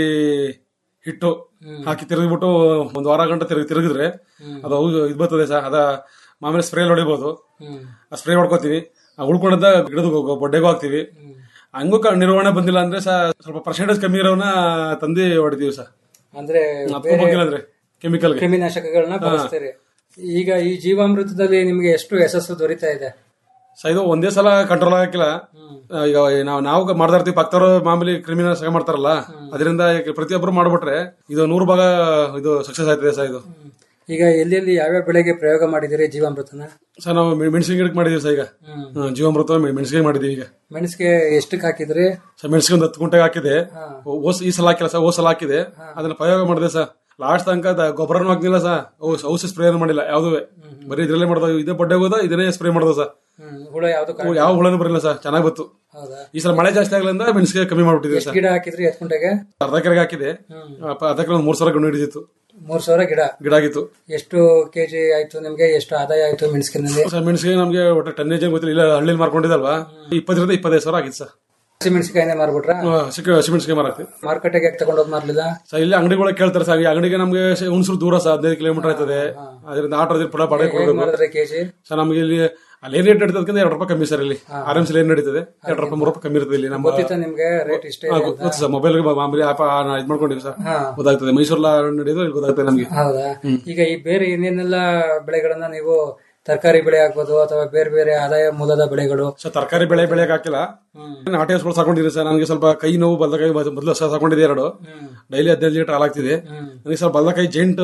ಹಿಟ್ಟು ಹಾಕಿ ತಿರುಗಿಬಿಟ್ಟು ಒಂದು ವಾರ ಗಂಟೆ ತಿರುಗಿ ತಿರುಗಿದ್ರೆ ಅದು ಔ- ಇದು ಬರ್ತದೆ ಸರ್ ಅದ ಮಾಮೂಲಿ ಸ್ಪ್ರೇ ಹೊಡಿಬೋದು ಹ್ಮ್. ಆ ಸ್ಪ್ರೇ ಹೊಡ್ಕೋತೀವಿ ಆ ಉಳ್ಕೊಂಡದ ಗಿಡದ ಬೊಡ್ಡೆಗೂ ಹಾಕ್ತಿವಿ ಹಂಗೂ ಕ- ನಿರ್ವಹಣೆ ಬಂದಿಲ್ಲ ಅಂದ್ರೆ ಸಹ ಸ್ವಲ್ಪ ಪರ್ಸೆಂಟೇಜ್ ಕಮ್ಮಿ ಇರೋನ ತಂದು ಹೊಡಿತೀವಿ ಸರ್ ಅಂದ್ರೆ ಅದಕ್ಕೂ ಬಂದಿಲ್ಲ ಅಂದ್ರೆ ಕೆಮಿಕಲ್ ಕ್ರಿಮಿನಾಶಕಗಳನ್ನ ಬಳಸ್ತೀರಿ ಈಗ ಈ ಜೀವಾಮೃತದಲ್ಲಿ ನಿಮ್ಗೆ ಎಷ್ಟು ಯಶಸ್ಸು ದೊರೀತಾ ಇದೆ ಸೊ ಇದು ಒಂದೇ ಸಲ ಕಂಟ್ರೋಲ್ ಆಗಕ್ಕಿಲ್ಲ ಆ, ಈಗ ನಾವು ನಾವು ಮಾಡ್ತಾ ಇರ್ತೀವಿ ಪಕ್ಕದವರು ಮಾಮೂಲಿ ಕ್ರಿಮಿನಾಶಕ ಮಾಡ್ತಾರಲ್ಲ ಅದರಿಂದ ಈಗ ಪ್ರತಿಯೊಬ್ಬರು ಮಾಡ್ಬಿಟ್ರೆ ಇದು ನೂರು ಭಾಗ ಇದು ಸಕ್ಸಸ್ ಆಯ್ತದೆ ಸರ್ ಇದು ಈಗ ಎಲ್ಲೆಲ್ಲಿ ಯಾವ್ಯಾವ ಬೆಳೆಗೆ ಪ್ರಯೋಗ ಮಾಡಿದಿರಿ ಜೀವಾಮೃತನ ಸರ್ ನಾವು ಮೆಣಸಿನ ಗಿಡಕ್ಕೆ ಮಾಡಿದೀವಿ ಸರ್ ಈಗ ಹ್ಮ್, ಜೀವಾಮೃತ ಮೆಣಸಿಗೆ ಮಾಡಿದೀವಿ ಈಗ ಮೆಣಸಿಗೆ ಎಷ್ಟಕ್ಕೆ ಹಾಕಿದ್ರಿ ಸರ್ ಮೆಣಸಿಗೆ ಒಂದು ಹತ್ತು ಗುಂಟೆಗೆ ಹಾಕಿದೆ ಓಸ್ ಈ ಸಲ ಹಾಕಿಲ್ಲ ಸರ್ ಓ ಸಲ ಹಾಕಿದೆ ಅದನ್ನ ಪ್ರಯೋಗ ಮಾಡಿದೆ ಸರ್ ಲಾಸ್ಟ್ ತನಕ ದ- ಗೊಬ್ಬರನೂ ಹಾಕ್ಲಿಲ್ಲ ಸರ್ ಔಷ ಔಷಧಿ ಸ್ಪ್ರೇ ಮಾಡಿಲ್ಲ ಯಾವ್ದು ಬರೀ ಇದ್ರಲ್ಲೇ ಮಾಡ್ದ ಇದೇ ಬಡ್ಡೆ ಹೋದ ಇದನ್ನೇ ಸ್ಪ್ರೇ ಮಾಡ್ದ ಸರ್ ಹ್ಮ್, ಹುಳ ಯಾವ್ದು ಓ, ಯಾವ ಹುಳನೂ ಬರಲಿಲ್ಲ ಸರ್ ಚೆನ್ನಾಗಿ ಬತ್ತು ಹೌದಾ ಈ ಸಲ ಮಳೆ ಜಾಸ್ತಿ ಆಗ್ಲಿಂದ ಮೆಣಸಿಗೆ ಕಮ್ಮಿ ಮಾಡ್ಬಿಟ್ಟಿದೆ ಎಷ್ಟು ಸರ್ ಗಿಡ ಹಾಕಿದ್ರಿ ಎತ್ ಕುಂಟೆಗೆ ಅರ್ಧ ಎಕರೆಗೆ ಹಾಕಿದೆ ಅಪ್ಪ ಅರ್ಧ ಎಕರೆ ಒಂದು ಮೂರು ಸಾವಿರ ಗಣ್ಣು ಹಿಡಿದಿತ್ತು ಮೂರ್ ಸಾವಿರ ಗಿಡ ಗಿಡ ಆಗಿತ್ತು ಎಷ್ಟು ಕೆಜಿ ಆಯ್ತು ನಿಮ್ಗೆ ಎಷ್ಟು ಆದಾಯ ಆಯ್ತು ಮೆಣಸಿನಲ್ಲಿ ಸರ್ ಮೆಣಸಿಗೆ ನಮಗೆ ಒಟ್ಟು ಟನ್ನೇಜ್ ಗೊತ್ತಿಲ್ಲ ಇಲ್ಲ ಹಳ್ಳಿಲಿ ಮಾರ್ಕೊಂಡಿದ್ದಲ್ವಾ ಇಪ್ಪತ್ತರಿಂದ ಇಪ್ಪತ್ತೈದು ಸಾವಿರ ಆಗಿತ್ತು ಸರ್ ಹಸಿ ಮೆಣಸಿಕಾಯಿನೇ ಮಾರ್ಬಿಟ್ರ ಹಸಿ ಹಸಿಮೆಣಸಿಗೆ ಮಾರಾಕ್ತೀವಿ ಮಾರ್ಕೆಟ್ಗೆ ತಗೊಂಡೋಗ್ ಮಾರ್ಲಿಲ್ಲ ಸರ್ ಇಲ್ಲಿ ಅಂಗಡಿಗಳಿಗೆ ಕೇಳ್ತಾರೆ ಸರ್ ಈ ಅಂಗಡಿಗೆ ನಮಗೆ ಹುಣಸೂರು ದೂರ ಸರ್ ಹದಿನೈದು ಕಿಲೋಮೀಟರ್ ಆಯ್ತದೆ ಅದರಿಂದ ಆಟೋ ಪಡ ಬಾಡಿಗೆ ಹೇಗ್ ಕೊಡಬೇಕು ಮಾಡಿದ್ರೆ ಕೆಜಿ ಸರ್ ನಮಗೆ ಇಲ್ಲಿ ಅಲ್ಲಿ ಏನ್ ರೇಟ್ ನಡೀತದಕ್ಕಿಂತ ಎರಡು ರೂಪಾಯಿ ಕಮ್ಮಿ ಸರ್ ಇಲ್ಲಿ ಆರಾಮ್ಸ್ ಏನ್ ನಡೀತದೆ ಎರಡು ರೂಪಾಯಿ ಮೂರು ರೂಪಾಯಿ ಕಮ್ಮಿ ಇರ್ತದೆ ಇಲ್ಲಿ ನಮ್ಮ ಗೊತ್ತಿತ್ತ ನಿಮ್ಗೆ ರೇಟ್ ಇಷ್ಟೇ ಹಾ, ಇದೆ ಗೊತ್ತು ಅಂತ? ಗೊತ್ತು ಸರ್ ಮೊಬೈಲ್ ಮಾಮೂಲಿ ಆಪ ಇದು ಮಾಡ್ಕೊಂಡಿವಿ ಸರ್ ಹಾ. ಗೊತ್ತಾಗ್ತದೆ ಮೈಸೂರ್ಲ ನಡೆಯೋದು ಇಲ್ಲಿ ಗೊತ್ತಾಗ್ತದೆ ನಮಗೆ ಹೌದಾ ಈಗ ಈ ಬೇರೆ ಇನ್ನೇನೆಲ್ಲ ಬೆಳೆಗಳನ್ನ ನೀವು ತರಕಾರಿ ಬೆಳೆ ಆಗ್ಬೋದು ಅಥವಾ ಬೇರೆ ಬೇರೆ ಆದಾಯ ಮೂಲದ ಬೆಳೆಗಳು ಸರ್ ತರಕಾರಿ ಬೆಳೆ ಬೆಳೆಯಕ್ ಹಾಕಿಲ್ಲ ನಾಟಿ ಹಸುಗಳು ಸಾಕೊಂಡಿದ್ದೀನಿ ಸರ್ ನನಗೆ ಸ್ವಲ್ಪ ಕೈ ನೋವು ಬಲ್ದ ಕೈ ಮೊದಲು ಹಸ ಸಾಕೊಂಡಿದೆ ಎರಡು ಡೈಲಿ ಹದಿನೈದು ಲೀಟರ್ ಹಾಲಾಗ್ತಿದೆ ನನಗೆ ಸ್ವಲ್ಪ ಬಲ್ದ ಕೈ ಜೈಂಟ್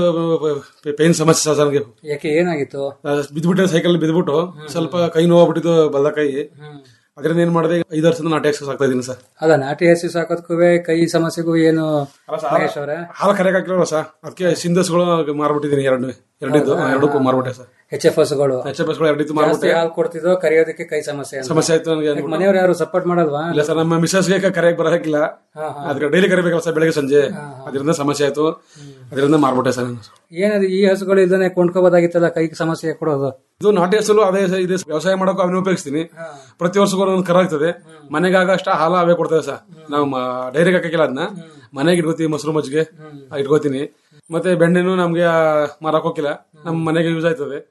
ಪೇನ್ ಸಮಸ್ಯೆ ಸರ್ ನನಗೆ ಯಾಕೆ ಏನಾಗಿತ್ತು ಬಿದ್ಬಿಟ್ಟೆ ಸೈಕಲ್ ಬಿದ್ಬಿಟ್ಟು ಸ್ವಲ್ಪ ಕೈ ನೋವು ಆಗ್ಬಿಟ್ಟಿದ್ದು ಬಲ್ದ ಕೈ ಅದರಿಂದ ಏನ್ ಮಾಡಿದೆ ಐದು ವರ್ಷದಿಂದ ನಾಟಿ ಹಸು ಸಾಕ್ತಾ ಇದೀನಿ ಸರ್ ಅಲ್ಲ ನಾಟಿ ಹಸಿ ಸಾಕೋದಕ್ಕೂ ಕೈ ಸಮಸ್ಯೆಗೂ ಏನು ನಾಗೇಶ್ ಅವ್ರೆ ಹಾಲು ಕರೆಯಕ್ ಹಾಕಿಲ್ಲ ಸರ್ ಅದಕ್ಕೆ ಸಿಂಧಸ್ಗಳು ಮಾರ್ಬಿಟ್ಟಿದ್ದೀನಿ ಎರಡು ಎರಡಿದ್ದು ಎರಡಕ್ಕೂ ಮಾರ್ಬಿಟ್ಟೆ ಸರ್ ಎಚ್ ಎಫ್ ಹಸುಗಳು ಎಚ್ ಎಫ್ ಎಸ್ಗಳು ಎರಡಿದ್ದು ಜಾಸ್ತಿ ಮಾರ್ಬಿಟ್ಟೆ ಹಾಲು ಕೊಡ್ತಿದ್ದೋ ಕರಿಯೋದಕ್ಕೆ ಕೈ ಸಮಸ್ಯೆ ಅಂತ. ಸಮಸ್ಯೆ ಆಯ್ತು ನನಗೆ ಯಾಕೆ ಮನೆಯವ್ರು ಯಾರು ಸಪೋರ್ಟ್ ಮಾಡಲ್ವಾ ಇಲ್ಲ ಸರ್ ನಮ್ಮ ಮಿಸಸ್ಗೆ ಕರೆಯಕ್ ಬರಕಿಲ್ಲ ಹಾ, ಹಾ. ಅದಕ್ಕೆ ಡೈಲಿ ಕರಿಬೇಕಲ್ಲ ಸರ್ ಬೆಳಗ್ಗೆ ಸಂಜೆ ಅದರಿಂದ ಸಮಸ್ಯೆ ಆಯ್ತು ಅದರಿಂದ ಮಾರ್ಬಿಟ್ಟೆ ಸರ್ ನಾನು ಏನದು ಈ ಹಸುಗಳು ಇದನ್ನೇ ಕೊಂಡ್ಕೋಬೋದಾಗಿತ್ತಲ್ಲ ಕೈ ಸಮಸ್ಯೆ ಕೊಡೋದು ಇದು ನಾಟಿ ಹಸಲು ಅದೇ ಸ- ಇದೆ ವ್ಯವಸಾಯ ಮಾಡೋಕೆ ಅವನ್ನ ಉಪಯೋಗಿಸ್ತೀನಿ ಪ್ರತಿ ವರ್ಷಕ್ಕೂ ಒಂದು ಕರ ಆಗ್ತದೆ ಮನೆಗೆ ಆಗಷ್ಟ ಹಾಲ ಅವೇ ಕೊಡ್ತೇವೆ ಸರ್ ನಾವು ಡೈರಿಗೆ ಹಾಕಕ್ಕಿಲ್ಲ ಅದನ್ನ ಮನೆಗೆ ಇಟ್ಕೋತೀವಿ ಮೊಸರು ಮಜ್ಜಿಗೆ ಆ, ಇಟ್ಕೋತೀನಿ ಮತ್ತೆ ಬೆಣ್ಣೆನು ನಮ್ಗೆ ಮಾರಕ್ ಹೋಗಿಲ್ಲ ನಮ್ಮ ಮನೆಗೆ ಯೂಸ್ ಆಯ್ತದೆ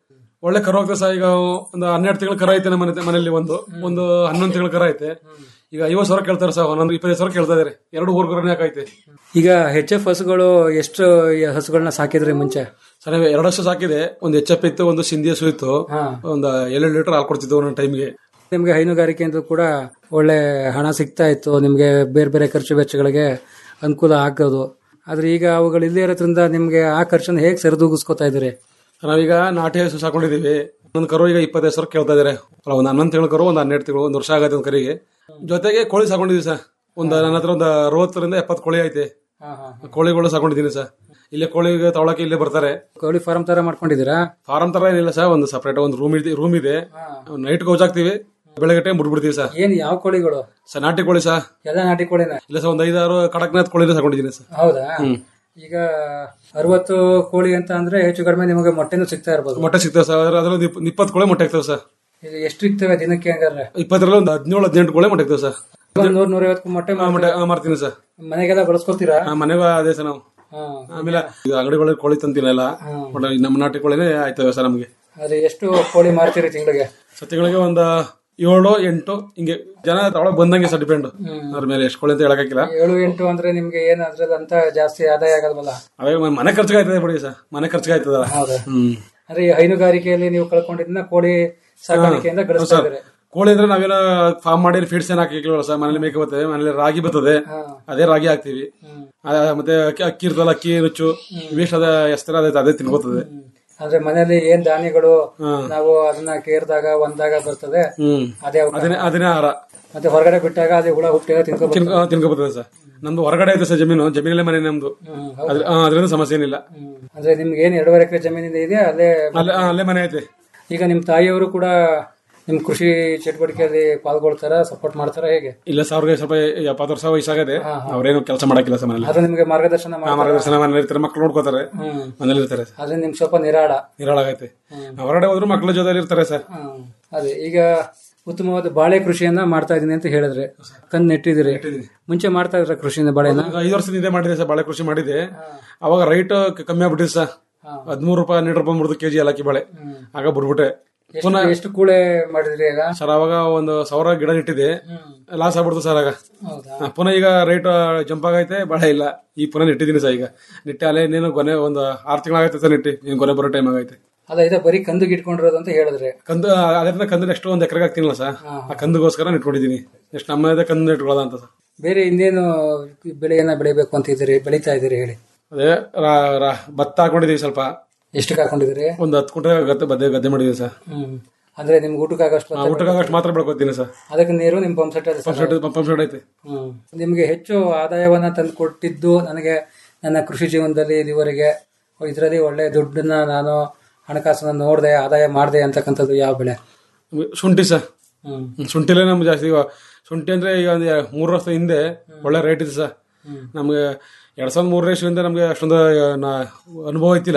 ಒಳ್ಳೆ ಕರು ಆಗ್ತದೆ ಸರ್ ಈಗ ಒಂದು ಹನ್ನೆರಡು ತಿಂಗಳ ಕರ ಐತೆ ನಮ್ಮ ಮನೆ ಮನೆಯಲ್ಲಿ ಒಂದು ಒಂದು ಹನ್ನೊಂದು ತಿಂಗಳ ಕರ ಐತೆ ಈಗ ಐವತ್ತು ಸಾವಿರ ಕೇಳ್ತಾರೆ ಸರ್ ಒಂದೊಂದು ಇಪ್ಪತ್ತೈದು ಸಾವಿರ ಕೇಳ್ತಾ ಇದಾರೆ ಎರಡು ಊರ್ ಕರನೇ ಹಾಕೈತೆ ಈಗ ಹೆಚ್ ಎಫ್ ಹಸುಗಳು ಎಷ್ಟು ಹಸುಗಳನ್ನ ಸಾಕಿದ್ರಿ ಮುಂಚೆ ಸರ್ ನಾವು ಎರಡು ವರ್ಷ ಸಾಕಿದೆ ಒಂದು ಎಚ್ ಎಫ್ ಇತ್ತು ಒಂದು ಸಿಂಧಿ ಹಸು ಇತ್ತು ಒಂದು ಏಳೆರಡು ಲೀಟರ್ ಹಾಲು ಕೊಡ್ತಿದ್ವು ಒಂದೊಂದು ಟೈಮ್ಗೆ ನಿಮ್ಗೆ ಹೈನುಗಾರಿಕೆಯಿಂದ ಕೂಡ ಒಳ್ಳೆ ಹಣ ಸಿಗ್ತಾ ಇತ್ತು ನಿಮ್ಗೆ ಬೇರೆ ಬೇರೆ ಖರ್ಚು ವೆಚ್ಚಗಳಿಗೆ ಅನುಕೂಲ ಆಗೋದು ಆದ್ರೆ ಈಗ ಅವುಗಳು ಇಲ್ಲೇ ಇರೋದ್ರಿಂದ ನಿಮ್ಗೆ ಆ ಖರ್ಚನ್ನ ಹೇಗೆ ಸರಿದೂಗಿಸ್ಕೊತಾ ಇದ್ದೀರಿ ನಾವೀಗ ನಾಟಿ ಹಸು ಸಾಕೊಂಡಿದೀವಿ ಒಂದೊಂದು ಕರು ಈಗ ಇಪ್ಪತ್ತೈದು ಸಾವಿರ ಕೇಳ್ತಾ ಇದಾರೆ ಅಲ್ಲ, ಒಂದು ಹನ್ನೊಂದು ತಿಂಗಳ ಕರು ಒಂದು ಹನ್ನೆರಡು ತಿಂಗಳು ಒಂದು ವರ್ಷ ಆಗತ್ತೆ ಒಂದು ಕರಿಗೆ ಜೊತೆಗೆ ಕೋಳಿ ಸಾಕೊಂಡಿದೀವಿ ಸರ್ ಒಂದು ನನ್ನ ಹತ್ರ ಒಂದು ಅರವತ್ತರಿಂದ ಎಪ್ಪತ್ತು ಕೋಳಿ ಐತೆ ಕೋಳಿಗಳು ಸಾಕೊಂಡಿದ್ದೀನಿ ಸರ್ ಇಲ್ಲೇ ಕೋಳಿಗೆ ತಗೊಳಕ್ಕೆ ಇಲ್ಲೇ ಬರ್ತಾರೆ ಕೋಳಿ ಫಾರ್ಮ್ ತರ ಮಾಡ್ಕೊಂಡಿದ್ದೀರಾ ಫಾರಂ ತರ ಏನಿಲ್ಲ ಸರ್ ಒಂದು ಸಪರೇಟ್ ಒಂದು ರೂಮ್ ಇದೆ ರೂಮ್ ಇದೆ ನೈಟ್ ಗೌಜ್ ಹಾಕ್ತಿವಿ ಬೆಳಗ್ಗೆ ಟೈಮ್ ಬಿಡ್ಬಿಡ್ತೀವಿ ಸರ್ ಏನ್ ಯಾವ ಕೋಳಿಗಳು ಸರ್ ನಾಟಿ ಕೋಳಿ ಸರ್ ಎಲ್ಲ ನಾಟಿ ಕೋಳಿನ ಇಲ್ಲ ಸರ್ ಒಂದು ಐದಾರು ಕಡಕ್ನಾಥ್ ಕೋಳಿನ ಸಾಕೊಂಡಿದ್ದೀನಿ ಸರ್ ಹೌದಾ ಹ್ಮ್. ಈಗ ಅರವತ್ತು ಕೋಳಿ ಅಂತ ಅಂದ್ರೆ ಹೆಚ್ಚು ಕಡಿಮೆ ನಿಮಗೆ ಮೊಟ್ಟೆನೂ ಸಿಗ್ತಾ ಇರ್ಬೋದು ಮೊಟ್ಟೆ ಸಿಗ್ತವೆ ಸರ್ ಅದ್ರಲ್ಲಿ ಇಪ್ಪತ್ತು ಕೋಳಿ ಮೊಟ್ಟೆ ಆಗ್ತವೆ ಸರ್ ಇದು ಎಷ್ಟು ಇರ್ತವೆ ದಿನಕ್ಕೆ ಹಂಗಾದ್ರೆ ಇಪ್ಪತ್ತರಲ್ಲಿ ಒಂದು ಹದಿನೇಳು ಹದಿನೆಂಟು ಕೋಳಿ ಮೊಟ್ಟೆ ಆಗ್ತವೆ ಸರ್ ಒಂದ್ ನೂರ್ ನೂರೈವತ್ತು ಮೊಟ್ಟೆ ಆ, ಮೊಟ್ಟೆ ಆ, ಮಾರ್ತೀನಿ ಸರ್ ಮನೆಗೆಲ್ಲ ಬಳಸ್ಕೊತೀರಾ ಆ, ಮನೆಗೂ ಅದೇ ಸರ್ ನಾವು ಆಮೇಲೆ ಈಗ ಅಂಗಡಿಗಳಲ್ಲಿ ಕೋಳಿ ತಂತೀನಲ್ಲ ಬಟ್ ನಮ್ಮ ನಾಟಿ ಕೋಳಿನೇ ಆಯ್ತವೆ ಸರ್ ನಮಗೆ ಅದೇ ಎಷ್ಟು ಕೋಳಿ ಮಾರ್ತೀರಿ ತಿಂಗಳಿಗೆ ಸತಿಗಳಿಗೆ ಒಂದು ಏಳು ಎಂಟು ಹಿಂಗೆ ಜನ ತಗೊಳಕ್ ಬಂದಂಗೆ ಸರ್ ಡಿಪೆಂಡ್ ಅದ್ರ ಮೇಲೆ ಎಷ್ಟು ಕೋಳಿ ಅಂತ ಹೇಳಕ್ಕಾಗಿಲ್ಲ ಏಳು ಎಂಟು ಅಂದ್ರೆ ನಿಮ್ಗೆ ಏನ್ ಅದ್ರಲ್ಲಿ ಅಂತ ಜಾಸ್ತಿ ಆದಾಯ ಆಗಲ್ವಲ್ಲ ಅವೇ ಮ- ಮನೆ ಖರ್ಚಿಗೆ ಆಯ್ತದೆ ಬಿಡಿ ಸರ್ ಮನೆ ಖರ್ಚಿಗೆ ಆಯ್ತದಲ್ಲ ಹೌದಾ ಹ್ಮ್ ಅಂದ್ರೆ ಈ ಹೈನುಗಾರಿಕೆಯಲ್ಲಿ ನೀವು ಕಳ್ಕೊಂಡಿದ್ದನ್ನ ಕೋಳಿ ಸಾಕಾಣಿಕೆಯಿಂದ ಗಳಿಸ್ತಾ ಸರ್. ಇದ್ದಾರೆ ಕೋಳಿ ಅಂದ್ರೆ ನಾವೇನೋ ಫಾರ್ಮ್ ಮಾಡಿ ಫೀಡ್ಸ್ ಏನ್ ಹಾಕಿಲ್ಲ ಸರ್ ಮನೇಲಿ ಮೇಕೆ ಬರ್ತದೆ ಮನೇಲಿ ರಾಗಿ ಬರ್ತದೆ ಅದೇ ರಾಗಿ ಹಾಕ್ತಿವಿ ಆ, ಮತ್ತೆ ಅಕ್ಕಿ ಅಕ್ಕಿ ಇರ್ತಲ್ಲ ಅಕ್ಕಿ ನುಚ್ಚು ವೇಸ್ಟ್ ಅದ ಎಸ್ತರ ಅದೇ ಅದೇ ತಿನ್ಕೋತದೆ ಅಂದ್ರೆ ಮನೆಯಲ್ಲಿ ಏನ್ ಧಾನ್ಯಗಳು ನಾವು ಅದನ್ನ ಕೇರ್ದಾಗ ಒಂದಾಗ ಬರ್ತದೆ ಹ್ಮ್ ಅದೇ ಅವಕ್ಕೆ ಅದನ್ನೇ ಅದನ್ನೇ ಆಹಾರ ಮತ್ತೆ ಹೊರಗಡೆ ಬಿಟ್ಟಾಗ ಅದೇ ಹುಳ ಹುಟ್ಟಿ ತಿನ್ಕೊ ತಿನ್ಕೊ ತಿನ್ಕೋಬರ್ತದೆ ಸರ್ ನಮ್ದು ಹೊರಗಡೆ ಐತೆ ಸರ್ ಜಮೀನು ಜಮೀನಲ್ಲೇ ಮನೆ ನಮ್ದು ಅದ್ರ- ಆ, ಅದ್ರಿಂದ ಸಮಸ್ಯೆ ಏನಿಲ್ಲ ಅಂದ್ರೆ ನಿಮ್ಗೆ ಏನ್ ಎರಡೂವರೆ ಎಕರೆ ಜಮೀನಿಂದ ಇದೆ ಅಲ್ಲೇ ಅಲ್ಲೇ ಆ, ಅಲ್ಲೇ ಮನೆ ಐತೆ ಈಗ ನಿಮ್ ತಾಯಿಯವರು ಕೂಡ ನಿಮ್ ಕೃಷಿ ಚಟುವಟಿಕೆಯಲ್ಲಿ ಪಾಲ್ಗೊಳ್ತಾರ ಸಪೋರ್ಟ್ ಮಾಡ್ತಾರ ಹೇಗೆ ಇಲ್ಲ ಸರ್ ಅವ್ರಿಗೆ ಸ್ವಲ್ಪ ಎಪ್ಪತ್ತು ವರ್ಷ ವಯಸ್ಸಾಗದೆ ಅವ್ರೇನು ಕೆಲಸ ಮಾಡಕ್ಕಿಲ್ಲ ಸರ್ ಮನೇಲಿ ಆದ್ರೆ ನಿಮ್ಗೆ ಮಾರ್ಗದರ್ಶನ ಆ, ಮಾಡ್ತಾರಾ? ಮಾರ್ಗದರ್ಶನ ಮನೇಲಿ ಇರ್ತಾರೆ ಮಕ್ಳು ನೋಡ್ಕೋತಾರೆ ಹ್ಮ್. ಮನೇಲಿ ಇರ್ತಾರೆ ಆದ್ರೆ ನಿಮ್ ಸ್ವಲ್ಪ ನಿರಾಳ ನಿರಾಳಾಗೈತೆ ಹೊರಗಡೆ ಹೋದ್ರು ಮಕ್ಳ ಜೊತೆ ಇರ್ತಾರೆ ಸರ್ ಅದೇ ಈಗ ಉತ್ತಮವಾದ ಬಾಳೆ ಕೃಷಿಯನ್ನ ಮಾಡ್ತಾ ಇದೀನಿ ಅಂತ ಹೇಳಿದ್ರೆ ಕಣ್ ನೆಟ್ಟಿದಿರಿ ಮುಂಚೆ ಮಾಡ್ತಾ ಇದ್ರ ಕೃಷಿನ ಬಾಳೆನ ಈಗ ಐದು ವರ್ಷದಿಂದ ಇದೇ ಮಾಡಿದೆ ಸರ್ ಬಾಳೆ ಕೃಷಿ ಮಾಡಿದೆ ಅವಾಗ ರೈಟ್ ಕಮ್ಮಿ ಆಗ್ಬಿಟ್ಟಿದೆ ಸರ್ ಹದಿಮೂರು ರೂಪಾಯಿ ಹನ್ನೆರಡು ರೂಪಾಯಿ ಮೂರು ಕೆಜಿ ಏಲಕ್ಕಿ ಬಾಳೆ ಆಗ ಬಿಡ್ಬಿಟ್ಟೆ ಎಷ್ಟು- ಪುನಃ ಎಷ್ಟು ಕೂಳೆ ಮಾಡಿದ್ರಿ ಈಗ ಸರ್ ಅವಾಗ ಒಂದು ಸಾವಿರ ಗಿಡ ನೆಟ್ಟಿದೆ ಲಾಸ್ ಆಗ್ಬಿಡ್ತು ಸರ್ ಆಗ ಹೌದಾ? ಹಾ, ಪುನಃ ಈಗ ರೇಟ್ ಜಂಪ್ ಆಗೈತೆ ಬಾಳೆ ಇಲ್ಲ ಈ ಪುನಃ ನೆಟ್ಟಿದ್ದೀನಿ ಸರ್ ಈಗ ನೆಟ್ಟೆ ಅಲ್ಲೇ ಇನ್ನೇನು ಕೊನೆ ಒಂದು ಆರು ತಿಂಗಳಾಗೈತೆ ಸರ್ ನೆಟ್ಟಿ ಇನ್ನು ಕೊನೆ ಬರೋ ಟೈಮ್ ಆಗೈತೆ ಅದ ಇದ ಬರೀ ಕಂದಿಗೆ ಇಟ್ಕೊಂಡಿರೋದು ಅಂತ ಹೇಳಿದ್ರೆ ಕಂದು ಅದರಿಂದ ಕಂದು ನೆಕ್ಸ್ಟ್ ಒಂದು ಎಕರೆಗೆ ಹಾಕ್ತೀನಲ್ಲ ಸರ್ ಆ ಕಂದುಗೋಸ್ಕರ ನೆಟ್ಕೊಂಡಿದ್ದೀನಿ ನೆಕ್ಸ್ಟ್ ನಮ್ಮದೇ ಕಂದು ನೆಟ್ಕೊಳ್ಳೋದ ಅಂತ ಸರ್ ಬೇರೆ ಇನ್ನೇನು ಬೆಳೆಯನ್ನ ಬೆಳಿಬೇಕು ಅಂತ ಇದ್ದೀರಿ ಬೆಳಿತಾ ಇದ್ದೀರಿ ಹೇಳಿ ಅದೇ ರಾ- ರಾ- ಭತ್ತ ಹಾಕೊಂಡಿದೀವಿ ಸ್ವಲ್ಪ ಎಷ್ಟು ಹಾಕೊಂಡಿದ್ದೀರಿ ಒಂದು ಹತ್ತು ಕುಂಟೆ ಗದ್ದೆ ಗದ್ದೆ ಗದ್ದೆ ಮಾಡಿದೀವಿ ಸರ್ ಹ್ಮ್ ಅಂದ್ರೆ ನಿಮ್ಗೆ ಊಟಕ್ಕಾಗಷ್ಟು ಆ, ಊಟಕ್ಕಾಗಷ್ಟು ಮಾತ್ರ ಬೆಳ್ಕೊತೀನಿ ಸರ್ ಅದಕ್ಕೆ ನೀರು ನಿಮ್ pump set pump set pump set ಐತೆ ಹ್ಮ್ ನಿಮ್ಗೆ ಹೆಚ್ಚು ಆದಾಯವನ್ನ ತಂದು ಕೊಟ್ಟಿದ್ದು ನನಗೆ ನನ್ನ ಕೃಷಿ ಜೀವನದಲ್ಲಿ ಇದುವರೆಗೆ ಇದರಲ್ಲಿ ಒಳ್ಳೆ ದುಡ್ಡನ್ನ ನಾನು ಹಣಕಾಸನ್ನ ನೋಡಿದೆ ಆದಾಯ ಮಾಡಿದೆ ಅಂತಕ್ಕಂಥದ್ದು ಯಾವ ಬೆಳೆ ಶುಂಠಿ ಸರ್ ಹ್ಮ್. ಶುಂಠಿಲೇ ನಮ್ಗೆ ಜಾಸ್ತಿ ಇವಾಗ ಶುಂಠಿ ಅಂದ್ರೆ ಈಗ ಒಂದು ಮೂರು ವರ್ಷ ಹಿಂದೆ ಒಳ್ಳೆ ರೇಟ್ ಇದೆ ಸರ್ ನಮ್ಗೆ ಎರಡ್ ಸಾವಿರದ ಮೂರನೇ ಇಸ್ವಿಯಿಂದ ನಮ್ಗೆ ಅಷ್ಟೊಂದು ನಾ- ಅನುಭವ ಐತಿಲ್ಲ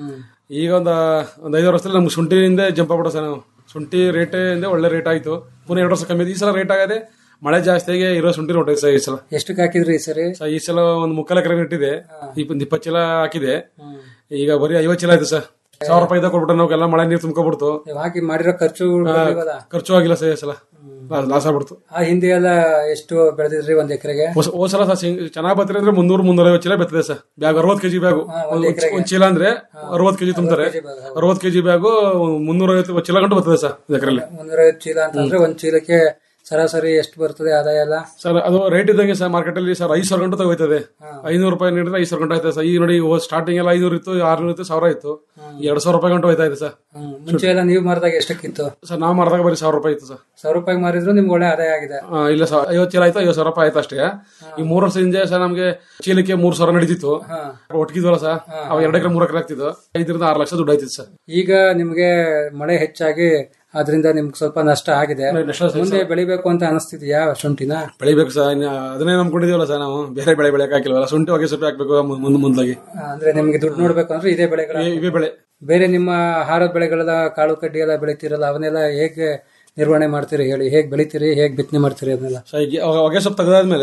ಈಗ ಒಂದು ಒಂದು ಐದು ವರ್ಷದಲ್ಲಿ ನಮ್ಗೆ ಶುಂಠಿಯಿಂದ ಜಂಪ್ ಆಗ್ಬಿಡೋ ಸರ್ ನಾವು ಶುಂಠಿ ರೇಟ್ ಇಂದ ಒಳ್ಳೆ ರೇಟ್ ಆಯ್ತು ಪುನಃ ಎರಡು ವರ್ಷ ಕಮ್ಮಿ ಆಯ್ತು. ಈ ಸಲ ರೇಟ್ ಆಗದೆ ಮಳೆ ಜಾಸ್ತಿ ಆಗಿ ಇರೋ ಶುಂಠಿ ನೋಡ್ರಿ ಸರ್ ಈ ಸಲ ಎಷ್ಟಕ್ಕೆ ಹಾಕಿದ್ರಿ ಈ ಸರಿ ಸರ್ ಈ ಸಲ ಒಂದು ಮುಕ್ಕಾಲು ಎಕರೆ ನೆಟ್ಟಿದೆ ಇಪ್ಪ- ಇಪ್ಪತ್ತು ಚೀಲ ಹಾಕಿದೆ ಈಗ ಬರೀ ಐವತ್ತು ಚೀಲ ಆಯ್ತು ಸರ್ ಸಾವಿರ ರೂಪಾಯಿ ಇದ್ದಾಗ ಕೊಟ್ಬಿಟ್ಟು ನಾವು ಎಲ್ಲ ಮಳೆ ನೀರು ತುಂಬ್ಕೊಬಿಡ್ತು ನೀವು ಹಾಕಿ ಮಾಡಿರೋ ಖರ್ಚು ಆ, ಖರ್ಚು ಆಗಿಲ್ಲ ಸರ್ ಈ ಸಲ ಲಾಸ್ ಆಗ್ಬಿಡ್ತು ಆ ಹಿಂದೆ ಎಲ್ಲ ಎಷ್ಟು ಬೆಳೆದಿದ್ರಿ ಒಂದ್ ಎಕರೆಗೆ ಹೊಸ ಹೋದ್ ಸಲ ಸರ್ ಚೆನ್ನಾಗಿ ಬರ್ತಾರೆ ಅಂದ್ರೆ ಮುನ್ನೂರು ಮುನ್ನೂರೈವತ್ತು ಚೀಲ ಬರ್ತದೆ ಸರ್ ಬ್ಯಾಗ್ ಅರವತ್ತು ಕೆಜಿ ಬ್ಯಾಗು ಒಂದ್ ಚೀಲ ಅಂದ್ರೆ ಅರವತ್ತು ಕೆಜಿ ತುಂಬ್ತಾರೆ ಅರವತ್ತು ಕೆಜಿ ಬ್ಯಾಗು ಮುನ್ನೂರೈವತ್ತು ಚೀಲ ಗಂಟು ಬರ್ತದೆ ಸರ್ ಎಕರೆಲ್ಲಿ ಮುನ್ನೂರೈವತ್ತು ಚೀಲ ಅಂತಂದ್ರೆ ಒಂದ್ ಚೀಲಕ್ಕೆ ಸರಾಸರಿ ಎಷ್ಟು ಬರ್ತದೆ ಆದಾಯ ಎಲ್ಲ ಸರ್ ಅದು ರೇಟ್ ಇದ್ದಂಗೆ ಸರ್ ಮಾರ್ಕೆಟ್ ಅಲ್ಲಿ ಸರ್ ಐದು ಸಾವಿರ ಗಂಟು ತಗೋಯ್ತದೆ ಐನೂರು ರೂಪಾಯಿ ನೀಡಿದ್ರೆ ಐದು ಸಾವಿರ ಗಂಟು ಆಯ್ತದೆ ಸರ್ ಈಗ ನೋಡಿ ಸ್ಟಾರ್ಟಿಂಗ್ ಎಲ್ಲ ಐನೂರು ಇತ್ತು ಆರ್ನೂರು ಇತ್ತು ಸಾವಿರ ಇತ್ತು ಎರಡ್ ಸಾವಿರ ರೂಪಾಯಿ ಗಂಟು ಹೋಯ್ತಾ ಇದೆ ಸರ್ ಹ್ಮ್. ಮುಂಚೆ ಎಲ್ಲ ನೀವು ಮಾರಿದಾಗ ಎಷ್ಟಕ್ಕಿತ್ತು ಸರ್ ನಾವು ಮಾಡಿದಾಗ ಬರೀ ಸಾವಿರ ರೂಪಾಯಿ ಇತ್ತು ಸರ್ ಸಾವಿರ ರೂಪಾಯಿ ಮಾರಿದ್ರು ನಿಮ್ಗೆ ಒಳ್ಳೆ ಆದಾಯ ಆಗಿದೆ ಆ, ಇಲ್ಲ ಸರ್ ಐವತ್ತು ಚೀಲ ಆಯ್ತು ಐವತ್ತು ಸಾವಿರ ರೂಪಾಯಿ ಆಯ್ತು ಅಷ್ಟೇ ಈ ಮೂರು ವರ್ಷ ಹಿಂದೆ ಸರ್ ನಮ್ಗೆ ಚೀಲಕ್ಕೆ ಮೂರು ಸಾವಿರ ನಡೀತಿತ್ತು ಒಟ್ಟಿಗಿದ್ವಲ್ಲ ಸರ್ ಅವಾಗ ಎರಡು ಎಕರೆ ಮೂರು ಎಕರೆ ಆಗ್ತಿದ್ದು ಐದರಿಂದ ಆರು ಲಕ್ಷ ದುಡ್ಡು ಆಯ್ತಿತ್ತು ಸರ್ ಈಗ ನಿಮ್ಗೆ ಮಳೆ ಹೆಚ್ಚಾಗಿ ಅದರಿಂದ ನಿಮ್ಗೆ ಸ್ವಲ್ಪ ನಷ್ಟ ಆಗಿದೆ ನಷ್ಟ ಆಗಿದೆ ಮುಂದೆ ಬೆಳಿಬೇಕು ಅಂತ ಅನಿಸ್ತಿದ್ಯಾ ಶುಂಠಿನ ಬೆಳಿಬೇಕು ಸರ್ ಇನ್ನು ಅದನ್ನೇ ನಂಬ್ಕೊಂಡಿದೀವಲ್ಲ ಸರ್ ನಾವು ಬೇರೆ ಬೆಳೆ ಬೆಳೆಯಕ್ ಹಾಕಿಲ್ವಲ್ಲ ಶುಂಠಿ ಹೊಗೆ ಸೊಪ್ಪು ಹಾಕ್ಬೇಕು ಮುಂದೆ ಮುಂದಾಗಿ ಆ, ಅಂದ್ರೆ ನಿಮ್ಗೆ ದುಡ್ಡು ನೋಡ್ಬೇಕು ಅಂದ್ರೆ ಇದೇ ಬೆಳೆಗಳ ಇವೇ ಬೆಳೆ ಬೇರೆ ನಿಮ್ಮ ಆಹಾರದ ಬೆಳೆಗಳೆಲ್ಲ ಕಾಳು ಕಡ್ಡಿ ಎಲ್ಲ ಬೆಳಿತೀರಲ್ಲ ಅವನ್ನೆಲ್ಲ ಹೇಗೆ ನಿರ್ವಹಣೆ ಮಾಡ್ತೀರಿ ಹೇಳಿ ಹೇಗ್ ಬೆಳಿತೀರಿ ಹೇಗ್ ಬಿತ್ತನೆ ಮಾಡ್ತೀರಿ ಅದನ್ನೆಲ್ಲ ಸೊ ಈಗ ಹೊಗೆ ಸೊಪ್ಪು ತೆಗೆದಾದ್ಮೇಲೆ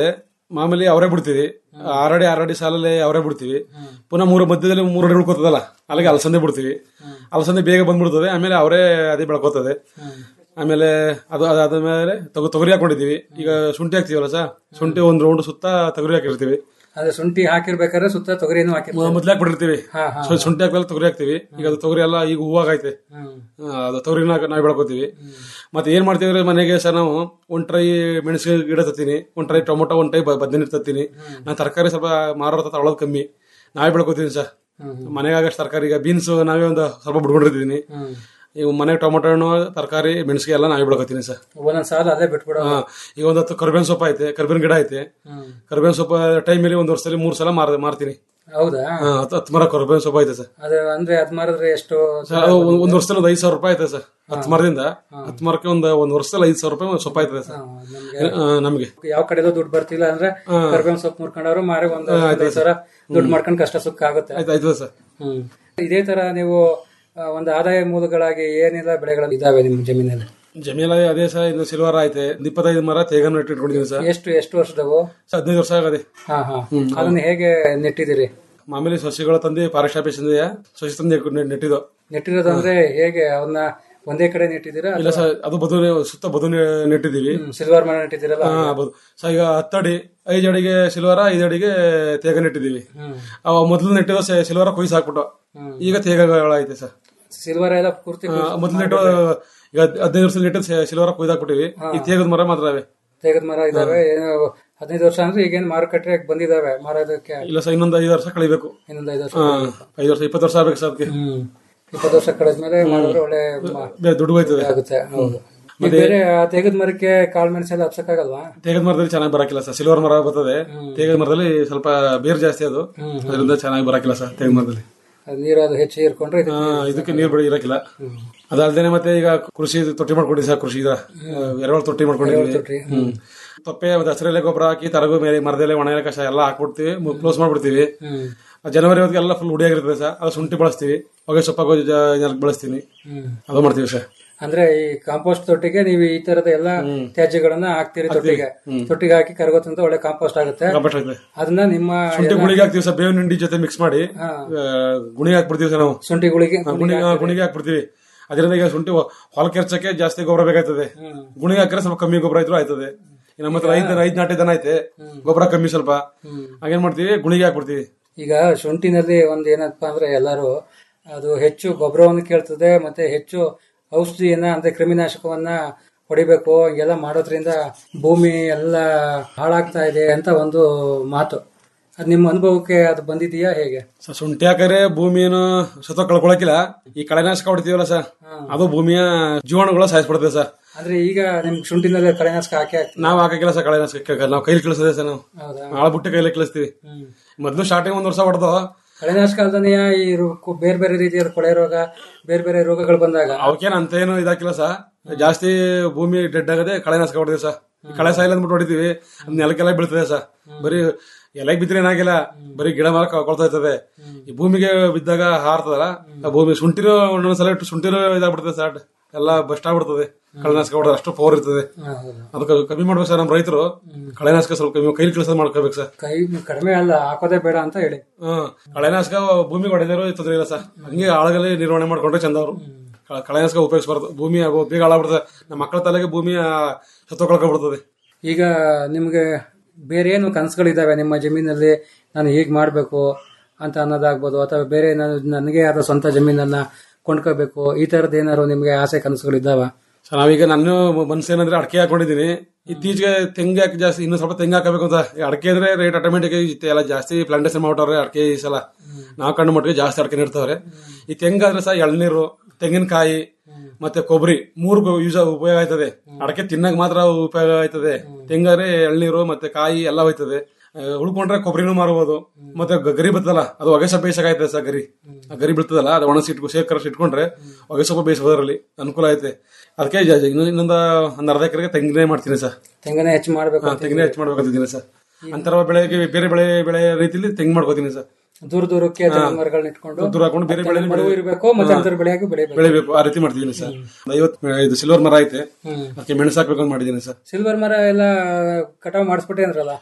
ಮಾಮೂಲಿ ಅವರೇ ಬಿಡ್ತೀವಿ ಆರಡಿ ಆರಡಿ ಸಾಲಲ್ಲಿ ಅವರೇ ಬಿಡ್ತೀವಿ ಪುನಃ ಮೂರು ಮಧ್ಯದಲ್ಲಿ ಮೂರು ಅಡಿ ಉಳ್ಕೋತದಲ್ಲ ಅಲ್ಲಿಗೆ ಅಲಸಂದೆ ಬಿಡ್ತೀವಿ ಅಲಸಂದೆ ಬೇಗ ಬಂದ್ಬಿಡ್ತದೆ ಆಮೇಲೆ ಅವರೇ ಅದೇ ಬೆಳ್ಕೋತದೆ ಆಮೇಲೆ ಅದು ಅದಾದ್ಮೇಲೆ ತಗೊ ತೊಗರಿ ಹಾಕೊಂಡಿದೀವಿ ಈಗ ಶುಂಠಿ ಹಾಕ್ತೀವಲ್ಲ ಸರ್ ಶುಂಠಿ ಒಂದ್ ರೌಂಡ್ ಸುತ್ತ ತೊಗರಿ ಹಾಕಿರ್ತೀವಿ ಅದೇ ಶುಂಠಿ ಹಾಕಿರ್ಬೇಕಾದ್ರೆ ಸುತ್ತ ತೊಗರಿನೂ ಹಾಕಿರ್ತೀವಿ ಮೊದ್ಲು ಹಾಕ್ಬಿಟ್ಟಿರ್ತೀವಿ ಹಾ, ಹಾ. ಶು- ಶುಂಠಿ ಹಾಕ್ಮೇಲೆ ತೊಗರಿ ಹಾಕ್ತಿವಿ ಈಗ ಅದು ತೊಗರಿ ಎಲ್ಲ ಈಗ ಹೂವಾಗೈತೆ ಆ, ಅದು ತೊಗರಿನ ನಾವು ಬೆಳ್ಕೋತೀವಿ ಮತ್ತೆ ಏನ್ ಮಾಡ್ತೀವಿ ಅಂದ್ರೆ ಮನೆಗೆ ಸರ್ ನಾವು ಒಂದ್ ಟ್ರೈ ಮೆಣಸಿನ ಗಿಡ ತತ್ತೀನಿ ಒಂದ್ ಟ್ರೈ ಟೊಮೊಟೊ ಒಂದ್ ಟ್ರೈ ಬದನೆ ತತ್ತೀನಿ ನಾನು ತರಕಾರಿ ಸ್ವಲ್ಪ ಮಾರಾಟ ತಗೊಳ್ಳೋದು ಕಮ್ಮಿ ನಾವೇ ಬೆಳ್ಕೋತೀನಿ ಸರ್ ಮನೆಗೆ ಆಗಷ್ಟು ತರಕಾರಿ ಈಗ ಬೀನ್ಸ್ ನಾವೇ ಒಂದು ಸ್ವಲ್ಪ ಬಿಡ್ಕೊಂಡಿರ್ತೀನಿ ಈಗ ಮನೆಗೆ ಟೊಮೊಟೊ ಹಣ್ಣು ತರಕಾರಿ ಮೆಣಸಿಗೆ ಎಲ್ಲ ನಾವೇ ಬೆಳ್ಕೋತೀನಿ ಸರ್ ಒಂದೊಂದ್ ಸಾಲ ಅದೇ ಬಿಟ್ಬಿಡೋ ಹಾ, ಈಗ ಒಂದ್ ಹತ್ತು ಕರ್ಬೇವಿನ ಸೊಪ್ಪು ಐತೆ ಕರ್ಬೇವಿನ ಗಿಡ ಐತೆ ಕರ್ಬೇವಿನ ಸೊಪ್ಪು ಟೈಮಲ್ಲಿ ಒಂದ್ ವರ್ಷದಲ್ಲಿ ಮೂರ್ ಸಲ ಮಾರ್ ಮಾರ್ತೀನಿ ಹೌದಾ ಹಾ, ಹತ್ತು ಹತ್ತು ಮರ ಕರ್ಬೇವಿನ ಸೊಪ್ಪು ಐತೆ ಸರ್ ಅದು ಅಂದ್ರೆ ಅದ್ ಮಾರಿದ್ರೆ ಎಷ್ಟು ಸರ್, ಅದು ಒಂದ್- ಒಂದ್ ವರ್ಷದಲ್ಲಿ ಒಂದು ಐದು ಸಾವಿರ ರೂಪಾಯಿ ಆಯ್ತದೆ ಸರ್ ಹತ್ತು ಮರದಿಂದ ಹತ್ತು ಮರಕ್ಕೆ ಒಂದು ಒಂದ್ ವರ್ಷದಲ್ಲಿ ಐದು ಸಾವಿರ ರೂಪಾಯಿ ಸೊಪ್ಪು ಆಯ್ತದೆ ಸರ್ ಆ, ನಮ್ಗೆ ಯಾವ ಕಡೆದೋ ದುಡ್ಡು ಬರ್ತಿಲ್ಲ ಅಂದ್ರೆ ಹಾ. ಕರ್ಬೇವಿನ ಸೊಪ್ಪು ಮುರ್ಕೊಂಡವ್ರು ಮಾರಿ ಒಂದ್ ಹಾ, ಆಯ್ತು ಐದು ಸಾವಿರ ದುಡ್ಡು ಮಾಡ್ಕೊಂಡು ಕಷ್ಟ ಸುಖ ಆಗುತ್ತೆ ಆಯ್ತು ಆಯ್ತದೆ ಸರ್ ಹ್ಮ್ ಇದೇ ತರ ನೀವು ಆ, ಒಂದು ಆದಾಯ ಮೂಲಗಳಾಗಿ ಏನೆಲ್ಲ ಬೆಳೆಗಳು ಇದಾವೆ ನಿಮ್ಮ ಜಮೀನಲ್ಲಿ ಜಮೀಲ ಅದೇ ಸರ್ ಇನ್ನು ಸಿಲ್ವರ್ ಐತೆ ಒಂದ್ ಇಪ್ಪತ್ತೈದು ಮರ ತೇಗನ್ನು ಇಟ್ಕೊಂಡಿದ್ದೀನಿ ಸರ್ ಎಷ್ಟು ಎಷ್ಟು ವರ್ಷದವು ಸರ್ ಹದಿನೈದು ವರ್ಷ ಆಗದೆ ಹಾ ಹಾ ಹ್ಮ್. ಅದನ್ನ ಹೇಗೆ ನೆಟ್ಟಿದ್ದೀರಿ ಮಾಮೂಲಿ ಸಸಿಗಳು ತಂದು ಫಾರೆಸ್ಟ್ ಆಫೀಸ್ ಸಸಿ ತಂದು ನೆಟ್- ನೆಟ್ಟಿದ್ದು ನೆಟ್ಟಿರೋದಂದ್ರೆ ಹೇಗೆ ಅವನ್ನ ಒಂದೇ ಕಡೆ ನೆಟ್ಟಿದ್ದೀರಾ ಇಲ್ಲ ಸರ್ ಅದು ಬದು ಸುತ್ತ ಬದು ನೆ- ನೆಟ್ಟಿದೀವಿ ಸಿಲ್ವರ್ ಮನೆ ನೆಟ್ಟಿದ್ದೀರಲ್ಲ ಹಾ ಬದು ಸರ್ ಈಗ ಹತ್ತಡಿ ಐದು ಅಡಿಗೆ ಸಿಲ್ವರ ಐದು ಅಡಿಗೆ ತೇಗ ನೆಟ್ಟಿದೀವಿ ಅವ ಮೊದಲು ನೆಟ್ಟಿದ ಸಿಲ್ವರ ಕೊಯ್ಸ್ ಹಾಕ್ಬಿಟ್ಟು ಈಗ ತೇಗಗಳ ಐತೆ ಸರ್ ಸಿಲ್ವರ್ ಎಲ್ಲ ಪೂರ್ತಿ ಆ, ಮೊದ್ಲು ನೆಟ್ಟು ಈಗ ಹದಿನೈದು ವರ್ಷ ನೆಟ್ಟು ಸಿಲ್ವರ ಕೊಯ್ದು ಹಾಕ್ಬಿಟ್ಟಿವಿ ಈ ತೇಗದ ಮರ ಮಾತ್ರ ಅವೆ ತೇಗದ ಮರ ಇದಾವೆ ಏನು ಹದಿನೈದು ವರ್ಷ ಅಂದ್ರೆ ಈಗೇನು ಮಾರುಕಟ್ಟೆ ಬಂದಿದಾವೆ ಮಾರೋದಕ್ಕೆ ಇಲ್ಲ ಸರ್ ಇನ್ನೊಂದು ಐದು ವರ್ಷ ಕಳಿಬೇಕು ಇನ್ನೊಂದು ಐದು ವರ್ಷ ಹಾ, ಐದು ವರ್ಷ ಇಪ್ಪತ್ತು ವರ್ಷ ಆಗ್ಬೇಕು ಸರ್ ಅದಕ್ಕೆ ಇಪ್ಪತ್ತು ವರ್ಷ ಕಳೆದ್ಮೇಲೆ ಮಾಡಿದ್ರೆ ಒಳ್ಳೆ ಮ- ಬೇ- ದುಡ್ಡು ಹೋಯ್ತದೆ ಆಗುತ್ತೆ ಹೌದು ಈಗ ಮತ್ತೆ- ಬೇರೆ ಆ ತೇಗದ ಮರಕ್ಕೆ ಕಾಳು ಮೆಣಸೆಲ್ಲ ಹಬ್ಸಕ್ಕಾಗಲ್ವಾ ತೇಗದ ಮರದಲ್ಲಿ ಚೆನ್ನಾಗಿ ಬರಕಿಲ್ಲ ಸರ್ ಸಿಲ್ವರ್ ಮರ ಬರ್ತದೆ ತೇಗದ ಮರದಲ್ಲಿ ಸ್ವಲ್ಪ ಬೇರ್ ಜಾಸ್ತಿ ಅದು ಅದರಿಂದ ಚೆನ್ನಾಗಿ ಬರಕಿಲ್ಲ ಸರ್ ತೇಗದ ಮರದಲ್ಲಿ ಅದು ನೀರು ಅದು ಹೆಚ್ಚು ಹೀರ್ಕೊಂಡ್ರೆ ಇದಕ್ಕೆ ಹಾ, ಇದಕ್ಕೆ ನೀರು ಬಿಡಿ ಇರಕಿಲ್ಲ ಅದಲ್ದೇನೆ ಮತ್ತೆ ಈಗ ಕೃಷಿ ತೊಟ್ಟಿ ಮಾಡ್ಕೊಂಡಿದ್ದೀವಿ ಸರ್ ಕೃಷಿ ಇದ ಎರವಳು ತೊಟ್ಟಿ ಮಾಡ್ಕೊಂಡಿದ್ದೀವಿ ತೊಟ್ಟಿ, ಹ್ಮ್. ತೊಪ್ಪೆ ಮತ್ತೆ ಹಸಿರೆಲೆ ಗೊಬ್ಬರ ಹಾಕಿ ತರಗು ಮೇಲೆ ಮರದೆಲೆ ಒಣ ಎಲೆ ಕಷ ಎಲ್ಲ ಹಾಕ್ಬಿಡ್ತೀವಿ ಕ್ಲೋಸ್ ಮಾಡ್ಬಿಡ್ತೀವಿ ಹ್ಮ್. ಜನವರಿ ಹೊತ್ತಿಗೆ ಎಲ್ಲ ಫುಲ್ ಹುಡಿಯಾಗಿರ್ತದೆ ಸರ್ ಅದು ಶುಂಠಿ ಬಳಸ್ತೀವಿ ಹೊಗೆ ಸೊಪ್ಪ ಜನಕ್ಕೆ ಬಳಸ್ತೀನಿ ಹ್ಮ್. ಅದು ಮಾಡ್ತೀವಿ ಸರ್ ಅಂದ್ರೆ ಈ ಕಾಂಪೋಸ್ಟ್ ತೊಟ್ಟಿಗೆ ನೀವು ಈ ತರದ ಎಲ್ಲ ತ್ಯಾಜ್ಯಗಳನ್ನ ಹಾಕ್ತೀರಿ ತೊಟ್ಟಿಗೆ ತೊಟ್ಟಿಗೆ ಹಾಕಿ ಕರಗೋತಂತ ಒಳ್ಳೆ ಕಾಂಪೋಸ್ಟ್ ಆಗುತ್ತೆ ಕಾಂಪೋಸ್ಟ್ ಆಗುತ್ತೆ ಅದನ್ನ ನಿಮ್ಮ ಶುಂಠಿ ಎಲ್ಲ- ಗುಳಿಗೆ ಹಾಕ್ತಿವಿ ಸರ್ ಬೇವಿನ ಹಿಂಡಿ ಜೊತೆ ಮಿಕ್ಸ್ ಮಾಡಿ ಹಾ. ಆ, ಗುಣಿಗೆ ಹಾಕ್ಬಿಡ್ತೀವಿ ಸರ್ ನಾವು ಶುಂಠಿ ಗುಳಿಗೆ ಹಾ, ಗುಣಿಗೆ ಹಾ, ಗುಣಿಗೆ ಹಾಕ್ಬಿಡ್ತೀವಿ ಅದರಿಂದ ಈಗ ಶುಂಠಿ ಹೊ- ಹೊಲಕ್ಕೆ ಎರ್ಚಕ್ಕೆ ಜಾಸ್ತಿ ಗೊಬ್ಬರ ಬೇಕಾಗ್ತದೆ ಗುಣಿಗೆ ಹಾಕಿದ್ರೆ ಸ್ವಲ್ಪ ಕಮ್ಮಿ ಗೊಬ್ಬರ ಇದ್ರು ಆಯ್ತದೆ ಈಗ ನಮ್ಮ ಹತ್ರ ಐದು ಐದು ನಾಟಿ ದನ ಐತೆ ಗೊಬ್ಬರ ಕಮ್ಮಿ ಸ್ವಲ್ಪ ಹಾಗೇನ್ ಮಾಡ್ತೀವಿ ಗುಣಿಗೆ ಹಾಕ್ಬಿಡ್ತೀವಿ ಈಗ ಶುಂಠಿನಲ್ಲಿ ಒಂದು ಏನಪ್ಪಾ ಅಂದ್ರೆ ಎಲ್ಲರೂ ಅದು ಹೆಚ್ಚು ಗೊಬ್ಬರವನ್ನು ಕೇಳ್ತದೆ ಮತ್ತೆ ಹೆಚ್ಚು ಔಷಧಿಯನ್ನ ಅಂದ್ರೆ ಕ್ರಿಮಿನಾಶಕವನ್ನ ಹೊಡಿಬೇಕು ಹಿಂಗೆಲ್ಲ ಮಾಡೋದ್ರಿಂದ ಭೂಮಿ ಎಲ್ಲ ಹಾಳಾಗ್ತಾ ಇದೆ ಅಂತ ಒಂದು ಮಾತು ಅದು ನಿಮ್ಮ ಅನುಭವಕ್ಕೆ ಅದು ಬಂದಿದೆಯಾ ಹೇಗೆ ಸರ್ ಶುಂಠಿ ಹಾಕಿದ್ರೆ ಭೂಮಿಯನ್ನು ಸತ ಕಳ್ಕೊಳಕಿಲ್ಲ ಈ ಕಳೆನಾಶಕ ಹೊಡಿತೀವಲ್ಲ ಸರ್ ಅದು ಭೂಮಿಯ ಜೀವಾಣುಗಳ ಸಾಯಿಸ್ಬಿಡ್ತದೆ ಸರ್ ಅಂದ್ರೆ ಈಗ ನಿಮ್ ಶುಂಠಿನಲ್ಲಿ ಕಳೆನಾಶಕ ಹಾಕಿ ಹಾಕ್ತೀವಿ ನಾವು ಹಾಕಕ್ಕಿಲ್ಲ ಸರ್ ಕಳೆನಾಶಕ ನಾವು ಕೈಲಿ ಕಳಿಸದೆ ಸರ್ ನಾವು ಹೌದಾ ಆಳ ಬಿಟ್ಟು ಕೈಲಿ ಕಳಿಸ್ತೀವಿ ಮೊದ್ಲು ಸ್ಟಾರ್ಟಿಂಗ್ ಒಂದ್ ವರ್ಷ ಹೊಡೆದು ಕಳೆನಾಶಕ ಅಲ್ದನೆ ಈ ರು- ಕು- ಬೇರೆ ಬೇರೆ ರೀತಿಯ ಕೊಳೆ ರೋಗ ಬೇರೆ ಬೇರೆ ರೋಗಗಳು ಬಂದಾಗ ಅವಕ್ಕೇನು ಅಂತ ಏನು ಇದಾಕಿಲ್ಲ ಸರ್ ಜಾಸ್ತಿ ಭೂಮಿ ಡೆಡ್ ಆಗದೆ ಕಳೆನಾಶಕ ಹೊಡೆದಿವಿ ಸರ್ ಈ ಕಳೆ ಸಾಯಿಲ್ ಅಂದ್ಬಿಟ್ಟು ಹೊಡಿತೀವಿ ಅದ್ ನೆಲಕ್ಕೆಲ್ಲ ಬೀಳ್ತದೆ ಸರ್ ಬರೀ ಎಲೆಗೆ ಬಿದ್ರೆ ಏನಾಗಿಲ್ಲ ಬರೀ ಗಿಡ ಮರ ಕೊಳ್ತಾ ಇರ್ತದೆ ಈ ಭೂಮಿಗೆ ಬಿದ್ದಾಗ ಹಾರ್ತದಲ್ಲ ಆ ಭೂಮಿ ಶುಂಠಿನೂ ಒಂದೊಂದ್ಸಲ ಇಟ್ಟು ಶುಂಠಿನೂ ಇದಾಗ್ಬಿಡ್ತದೆ ಸರ್ ಎಲ್ಲ ಬಸ್ಟ್ ಆಗ್ಬಿಡ್ತದೆ ಕಳೆನಾಶಕ ಹೊಡೆದ್ರೆ ಅಷ್ಟು ಪವರ್ ಇರ್ತದೆ ಅದಕ್ಕೆ ಕಮ್ಮಿ ಮಾಡ್ಬೇಕು ಸರ್ ನಮ್ಮ ರೈತರು ಕಳೆನಾಶಕ ಸ್ವಲ್ಪ ಕಮ್ಮಿ ಕೈಲಿ ಕೆಲಸ ಮಾಡ್ಕೋಬೇಕು ಸರ್ ಕೈ ಕಡಿಮೆ ಅಲ್ಲ ಹಾಕೋದೇ ಬೇಡ ಅಂತ ಹೇಳಿ ಹ್ಮ್ ಕಳೆನಾಶಕ ಭೂಮಿಗೆ ಹೊಡೆದಿರೋ ತೊಂದರೆ ಇಲ್ಲ ಸರ್ ಹಂಗೆ ಆಳಗಲ್ಲಿ ನಿರ್ವಹಣೆ ಮಾಡ್ಕೊಂಡ್ರೆ ಚಂದ ಅವರು ಕಳೆನಾಶಕ ಉಪಯೋಗಿಸಬಾರ್ದು ಭೂಮಿ ಅವು ಬೇಗ ಹಾಳಾಗ್ಬಿಡ್ತದೆ ನಮ್ಮ ಮಕ್ಕಳ ತಲೆಗೆ ಭೂಮಿ ಸತ್ತು ಕಳ್ಕೊಂಡ್ಬಿಡ್ತದೆ ಈಗ ನಿಮ್ಗೆ ಬೇರೆ ಏನು ಕನಸುಗಳಿದಾವೆ ನಿಮ್ಮ ಜಮೀನಲ್ಲಿ ನಾನು ಹೀಗೆ ಮಾಡಬೇಕು ಅಂತ ಅನ್ನೋದಾಗ್ಬೋದು ಅಥವಾ ಬೇರೆ ನಾನು ನನಗೆ ಆದ ಸ್ವಂತ ಜಮೀನನ್ನ ಕೊಂಡ್ಕೋಬೇಕು ಈ ತರದ್ ಏನಾದ್ರು ನಿಮ್ಗೆ ಆಸೆ ಕನಸುಗಳಿದ್ದಾವ ಸರ್ ನಾವೀಗ ನನ್ನ ಮನಸ್ಸೇನಂದ್ರೆ ಅಡಕೆ ಹಾಕೊಂಡಿದ್ದೀನಿ ಇತ್ತೀಚೆಗೆ ತೆಂಗು ಹಾಕಿ ಜಾಸ್ತಿ ಇನ್ನು ಸ್ವಲ್ಪ ತೆಂಗು ಹಾಕಬೇಕು ಅಂತ ಈ ಅಡಕೆ ಅಂದ್ರೆ ರೇಟ್ ಆಟೋಮೆಟಿಕ್ ಎಲ್ಲ ಜಾಸ್ತಿ ಪ್ಲಾಂಟೇಶನ್ ಮಾಡ್ಬಿಟ್ಟವ್ರೆ ಅಡಕೆ ಈ ಸಲ ನಾವು ಕಂಡು ಮಟ್ಟಿಗೆ ಜಾಸ್ತಿ ಅಡಕೆ ನೀಡ್ತಾವ್ರೆ ಈ ತೆಂಗಾದ್ರೆ ಸಹ ಎಳ್ನೀರು ತೆಂಗಿನಕಾಯಿ ಮತ್ತೆ ಕೊಬ್ಬರಿ ಮೂರು ಯೂಸ್ ಉಪಯೋಗ ಆಯ್ತದೆ ಅಡಕೆ ತಿನ್ನಕ್ ಮಾತ್ರ ಉಪಯೋಗ ಆಯ್ತದೆ ತೆಂಗಾದ್ರೆ ಎಳ್ನೀರು ಮತ್ತೆ ಕಾಯಿ ಎಲ್ಲ ಹೋಯ್ತದೆ ಆ, ಉಳ್ಕೊಂಡ್ರೆ ಕೊಬ್ಬರಿನೂ ಮಾರಬಹುದು ಮತ್ತೆ ಗ- ಗರಿ ಬರ್ತದಲ್ಲ ಅದು ಹೊಗೆ ಸೊಪ್ಪು ಬೇಯಿಸಕಾಯ್ತದೆ ಸರ್ ಗರಿ ಆ ಗರಿ ಬೀಳ್ತದಲ್ಲ ಅದು ಒಣಗಿಸಿ ಇಟ್ಕೊ ಶೇಖರಿಸಿ ಇಟ್ಕೊಂಡ್ರೆ ಹೊಗೆ ಸೊಪ್ಪು ಬೇಯಿಸೋದ್ರಲ್ಲಿ ಅನುಕೂಲ ಐತೆ ಅದಕ್ಕೆ ಜ- ಜ- ಇನ್ನೊಂದು ಇನ್ನೊಂದು ಒಂದ್ ಅರ್ಧ ಎಕರೆಗೆ ತೆಂಗಿನೇ ಮಾಡ್ತೀನಿ ಸರ್ ತೆಂಗನ್ನ ಹೆಚ್ಚು ಮಾಡ್ಬೇಕು ಹಾ, ತೆಂಗಿನೇ ಹೆಚ್ಚು ಮಾಡ್ಬೇಕಂತಿದ್ದೀನಿ ಸರ್ ಅಂತರ ಬೆಳೆಗೆ ಬೇರೆ ಬೆಳೆ ಬೆಳೆ ರೀತಿಲಿ ತೆಂಗು ಮಾಡ್ಕೋತೀನಿ ಸರ್ ದೂರ ದೂರಕ್ಕೆ ತೆಂಗಿನ ಮರಗಳನ್ನ ಇಟ್ಕೊಂಡು ದೂರ ಹಾಕೊಂಡು ಬೇರೆ ಬೆಳೆ ಮರವು ಇರಬೇಕು ಮತ್ತೆ ಅಂತರ ಬೆಳೆಯಾಗಿ ಬೆಳಿಬೇಕು ಬೆಳಿಬೇಕು ಆ ರೀತಿ ಮಾಡ್ತಿದ್ದೀನಿ ಸರ್ ಒಂದು ಐವತ್ತು ಇದು ಸಿಲ್ವರ್ ಮರ ಐತೆ ಹ್ಮ್. ಅದಕ್ಕೆ ಮೆಣಸು ಹಾಕ್ಬೇಕು ಅಂತ ಮಾಡಿದ್ದೀನಿ ಸರ್ ಸಿಲ್ವರ್ ಮರ ಎಲ್ಲ ಕಟಾವ್ ಮಾಡಿಸ್ಬಿಟ್ಟೆ ಅಂದ್ರಲ್ಲ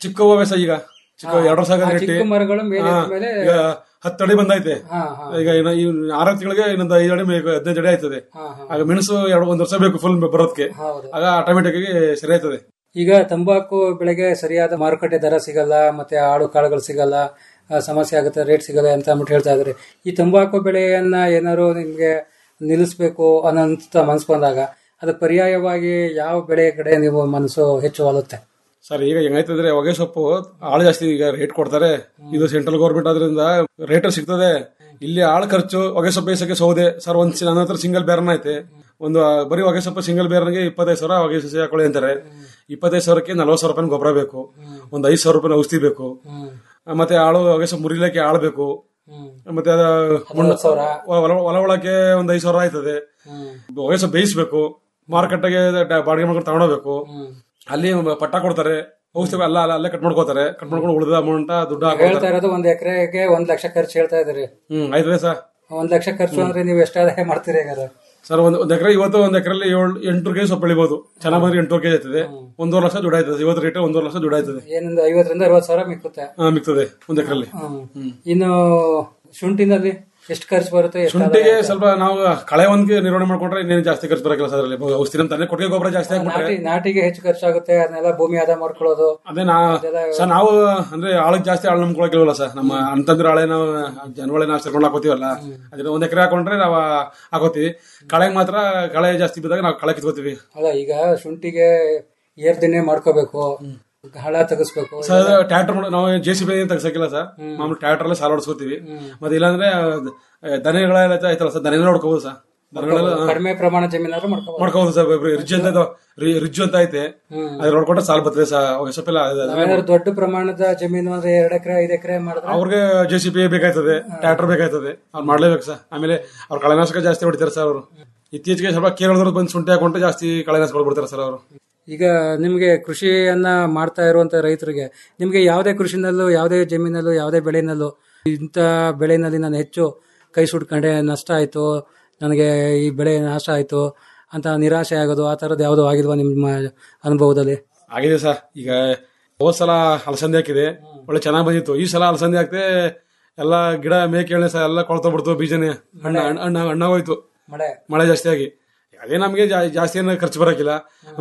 ಚಿಕ್ಕ ಹೂವೇ ಸಹ ಈಗ ಚಿಕ್ಕ ಹಾ. ಎರಡು ವರ್ಷ ಆ ನೆಟ್ಟಿ ಚಿಕ್ಕ ಮರಗಳು ಮೇಲೆ ಹಾ. ಮೇಲೆ ಈಗ ಹತ್ತು ಅಡಿ ಬಂದೈತೆ ಹಾ, ಹಾ. ಈಗ ಇನ್ನು ಈ ಆರು ತಿಂಗಳಿಗೆ ಇನ್ನೊಂದು ಐದು ಅಡಿ ಬೇಕು, ಹದಿನೈದು ಅಡಿ ಆಯ್ತದೆ ಹಾ, ಹಾ. ಆಗ ಮೆಣಸು ಎರಡು ಒಂದು ವರ್ಷ ಬೇಕು ಫುಲ್ ಬರೋದಕ್ಕೆ ಹೌದು. ಆಗ ಆಟೋಮೆಟಿಕ್ ಆಗಿ ಸರಿ ಆಯ್ತದೆ ಈಗ ತಂಬಾಕು ಬೆಳೆಗೆ ಸರಿಯಾದ ಮಾರುಕಟ್ಟೆ ದರ ಸಿಗಲ್ಲ ಮತ್ತೆ ಆಳು ಕಾಳುಗಳು ಸಿಗಲ್ಲ ಆ, ಸಮಸ್ಯೆ ಆಗುತ್ತೆ ರೇಟ್ ಸಿಗಲ್ಲ ಅಂತ ಅಂದ್ಬಿಟ್ಟು ಹೇಳ್ತಾ ಇದ್ದಾರೆ ಈ ತಂಬಾಕು ಬೆಳೆಯನ್ನ ಏನಾದ್ರು ನಿಮ್ಗೆ ನಿಲ್ಲಿಸ್ಬೇಕು ಅನ್ನೋಂತ ಮನಸ್ಸು ಬಂದಾಗ ಅದಕ್ಕೆ ಪರ್ಯಾಯವಾಗಿ ಯಾವ ಬೆಳೆ ಕಡೆ ನೀವು ಮನಸ್ಸು ಹೆಚ್ಚು ಒಲುತ್ತೆ ಸರ್ ಈಗ ಹೆಂಗಾಯ್ತಂದ್ರೆ ಹೊಗೆ ಸೊಪ್ಪು ಆಳು ಜಾಸ್ತಿ ಈಗ ರೇಟ್ ಕೊಡ್ತಾರೆ ಇದು ಸೆಂಟ್ರಲ್ ಗೌರ್ಮೆಂಟ್ ಆದ್ರಿಂದ ರೇಟ್ ಸಿಗ್ತದೆ ಇಲ್ಲಿ ಆಳು ಖರ್ಚು ಹೊಗೆ ಸೊಪ್ಪು ಬೇಸಕ್ಕೆ ಸೌದೆ ಸರ್ ಒಂದ್ ಸಿ- ನನ್ನ ಹತ್ರ ಸಿಂಗಲ್ ಬೇರನ ಐತೆ ಒಂದು ಆ, ಬರೀ ಹೊಗೆ ಸೊಪ್ಪು ಸಿಂಗಲ್ ಬೇರನಿಗೆ ಇಪ್ಪತ್ತೈದು ಸಾವಿರ ಹೊಗೆ ಸಸಿ ಹಾಕೊಳ್ಳಿ ಅಂತಾರೆ ಇಪ್ಪತ್ತೈದು ಸಾವಿರಕ್ಕೆ ನಲ್ವತ್ತು ಸಾವಿರ ರೂಪಾಯಿ ಗೊಬ್ಬರ ಬೇಕು ಒಂದ್ ಐದು ಸಾವಿರ ರೂಪಾಯಿ ಔಷಧಿ ಬೇಕು ಆ, ಮತ್ತೆ ಆಳು ಹೊಗೆ ಸೊಪ್ಪು ಮುರಿಲಿಕ್ಕೆ ಆಳು ಬೇಕು ಮತ್ತೆ ಅದ ಮಣ್ಣು- ಹೊಲ ಹೊಲ ಒಳಕ್ಕೆ ಒಂದ್ ಐದು ಸಾವಿರ ಆಯ್ತದೆ ಹೊಗೆ ಸೊಪ್ಪು ಬೇಯಿಸ್ಬೇಕು ಮಾರುಕಟ್ಟೆಗೆ ಡ- ಬಾಡಿಗೆ ಮಾಡ್ಕೊಂಡು ತಗೊಂಡೋಗ್ಬೇಕು ಅಲ್ಲಿ ಪಟ್ಟ ಕೊಡ್ತಾರೆ ಔಷಧಿ ಅಲ್ಲ ಅಲ್ಲ ಅಲ್ಲೇ ಕಟ್ ಮಾಡ್ಕೋತಾರೆ ಕಟ್ ಮಾಡ್ಕೊಂಡು ಉಳಿದ ಅಮೌಂಟ್ ದುಡ್ಡು ಹೇಳ್ತಾ ಹಾಕೋತಾರೆ ಇರೋದು ಒಂದ್ ಎಕರೆಗೆ ಒಂದ್ ಲಕ್ಷ ಖರ್ಚು ಹೇಳ್ತಾ ಇದ್ರಿ ಹ್ಮ್ ಆಯ್ತದೆ ಸರ್ ಒಂದ್ ಲಕ್ಷ ಖರ್ಚು ಅಂದ್ರೆ ನೀವು ಎಷ್ಟು ಆದಾಯ ಮಾಡ್ತೀರಿ ಹಾಗಾದ್ರೆ ಸರ್ ಒಂದ್ ಒಂದ್ ಎಕರೆ ಇವತ್ತು ಒಂದ್ ಎಕರೆಲ್ಲಿ ಏಳು ಎಂಟು ಕೆಜಿ ಸೊಪ್ಪು ಬೆಳಿಬಹುದು ಚೆನ್ನಾಗಿ ಬಂದ್ರೆ ಎಂಟು ಕೆಜಿ ಆಯ್ತದೆ ಒಂದೂವರೆ ಲಕ್ಷ ದುಡ್ಡು ಆಯ್ತದೆ ಇವತ್ತು ರೇಟ್ ಒಂದೂವರೆ ಲಕ್ಷ ದುಡ್ಡು ಆಯ್ತದೆ ಏನೊಂದು ಐವತ್ತರಿಂದ ಅರವತ್ತು ಸಾವಿರ ಮಿಕ್ಕುತ್ತೆ ಹಾ, ಮಿಗ್ತದೆ ಒಂದ್ ಎಕರೆಲ್ಲಿ ಹ್ಮ್. ಇನ್ನು ಶುಂಠಿನಲ್ಲಿ ಎಷ್ಟು ಖರ್ಚು ಬರುತ್ತೆ ಎಷ್ಟು ಶುಂಠಿಗೆ ಸ್ವಲ್ಪ ನಾವು ಕಳೆ ಒಂದ್ಗೆ ನಿರ್ವಹಣೆ ಮಾಡ್ಕೊಂಡ್ರೆ ಇನ್ನೇನು ಜಾಸ್ತಿ ಖರ್ಚು ಬರಕಿಲ್ಲ ಸರ್ ಅದರಲ್ಲಿ ಔಷಧಿ ಅಂತಾನೆ ಕೊಟ್ಟಿಗೆ ಗೊಬ್ಬರ ಜಾಸ್ತಿ ಹಾಕ್ಬಿಟ್ರೆ ನಾಟಿ ನಾಟಿಗೆ ಹೆಚ್ಚು ಖರ್ಚಾಗುತ್ತೆ ಅದನ್ನೆಲ್ಲ ಭೂಮಿ ಆದ ಮಾಡ್ಕೊಳ್ಳೋದು ಅದೇ ನಾ ಸರ್ ನಾವು ಅಂದ್ರೆ ಆಳಕ್ ಜಾಸ್ತಿ ಆಳು ನಂಬ್ಕೊಳಕಿಲ್ವಲ್ಲ ಸರ್ ನಮ್ಮ ಅಂತಂದ್ರೆ ಆಳೆ ನಾವು ಜನವಳೆ ನಾವು ಸೇರ್ಕೊಂಡು ಹಾಕೋತೀವಲ್ಲ ಅದನ್ನ ಒಂದ್ ಎಕರೆ ಹಾಕೊಂಡ್ರೆ ನಾವು ಹಾಕೋತೀವಿ ಕಳೆಗೆ ಮಾತ್ರ ಕಳೆ ಜಾಸ್ತಿ ಬಿದ್ದಾಗ ನಾವು ಕಳೆ ಕಿತ್ಕೋತೀವಿ ಅಲ್ಲ ಈಗ ಶುಂಠಿಗೆ ಏರ್ದಿಣ್ಣೆ ಮಾಡ್ಕೋಬೇಕು ಹಳ ತೆಗಿಸ್ಬೇಕು ಸರ್ ಟ್ರ್ಯಾಕ್ಟರ್ ನಾವು ಜೆ ಸಿ ಬಿ ತೆಗ್ಸಕ್ಕಿಲ್ಲ ಸರ್ ಮಾಮೂಲಿ ಟ್ರ್ಯಾಕ್ಟರ್ ಅಲ್ಲೇ ಸಾಲ ಹೊಡ್ಸ್ಕೊತೀವಿ ಮತ್ತೆ ಇಲ್ಲಾಂದ್ರೆ ಅಹ್, ದನಗಳೆಲ್ಲ ಐತಲ್ಲ ಸರ್ ದನಗಳ ನೋಡ್ಕೋಬಹುದು ಸರ್ ದನಗಳೆಲ್ಲ ಹಾ. ಕಡಿಮೆ ಪ್ರಮಾಣ ಜಮೀನಾದ್ರು ಮಾಡ್ಕೋಬಹುದು ಮಾಡ್ಕೋಬಹುದು ಸರ್ ರಿಜ್ ಅಂತ ಇದು- ರಿ- ರಿಜ್ಜು ಅಂತ ಐತೆ ಅದ್ರ ನೋಡ್ಕೊಂಡ್ರೆ ಸಾಲ ಬರ್ತದೆ ಸರ್ ಅವಾಗ ಸ್ವಲ್ಪ ಎಲ್ಲ ಅದು- ಅದು- ನಾವೇನಾದ್ರು ದೊಡ್ಡ ಪ್ರಮಾಣದ ಜಮೀನು ಅಂದ್ರೆ ಎರಡ್ ಎಕರೆ ಐದ್ ಎಕರೆ ಮಾಡಿದ್ರೆ ಅವ್ರಿಗೆ ಜೆ ಸಿ ಪಿ ಬೇಕಾಯ್ತದೆ ಟ್ರ್ಯಾಕ್ಟರ್ ಬೇಕಾಯ್ತದೆ ಅವ್ರು ಮಾಡ್ಲೇಬೇಕು ಸರ್ ಆಮೇಲೆ ಅವ್ರು ಕಳೆನಾಶಕ ಜಾಸ್ತಿ ಹೊಡಿತಾರೆ ಸರ್ ಅವರು ಇತ್ತೀಚೆಗೆ ಸ್ವಲ್ಪ ಕೇರಳದವ್ರು ಬಂದು ಶುಂಠಿ ಹಾಕೊಂಡ್ರೆ ಜಾಸ್ತಿ ಕಳೆನಾಶಕ ಬಿಡ್ತಾರೆ ಸರ್ ಅವರು ಈಗ ನಿಮ್ಗೆ ಕೃಷಿಯನ್ನ ಮಾಡ್ತಾ ಇರುವಂತ ರೈತರಿಗೆ ನಿಮ್ಗೆ ಯಾವುದೇ ಕೃಷಿನಲ್ಲೂ ಯಾವುದೇ ಜಮೀನಲ್ಲೂ ಯಾವುದೇ ಬೆಳೆನಲ್ಲೂ ಇಂಥ ಬೆಳೆನಲ್ಲಿ ನಾನು ಹೆಚ್ಚು ಕೈ ಸುಟ್ಕೊಂಡೆ ನಷ್ಟ ಆಯ್ತು ನನಗೆ ಈ ಬೆಳೆ ನಾಶ ಆಯ್ತು ಅಂತ ನಿರಾಶೆ ಆಗೋದು ಆ ತರದ್ದು ಯಾವ್ದು ಆಗಿಲ್ವಾ ನಿಮ್ಮ ಅನುಭವದಲ್ಲಿ ಆಗಿದೆ ಸರ್ ಈಗ ಹೋದ್ ಸಲ ಅಲಸಂದೆ ಹಾಕಿದೆ ಒಳ್ಳೆ ಚೆನ್ನಾಗಿ ಬಂದಿತ್ತು ಈ ಸಲ ಅಲಸಂದೆ ಹಾಕ್ತೆ ಎಲ್ಲ ಗಿಡ ಮೇಕೆಳೆ ಸಹ ಎಲ್ಲ ಕೊಳ್ತೋಗ್ಬಿಡ್ತು ಬೀಜನೇ ಹಣ್ಣ ಹಣ್ಣ ಹಣ್ಣಾಗೋಯ್ತು ಮಳೆ ಮಳೆ ಜಾಸ್ತಿ ಆಗಿ ಅದೇ ನಮಗೆ ಜಾ- ಜಾಸ್ತಿ ಏನು ಖರ್ಚು ಬರಕಿಲ್ಲ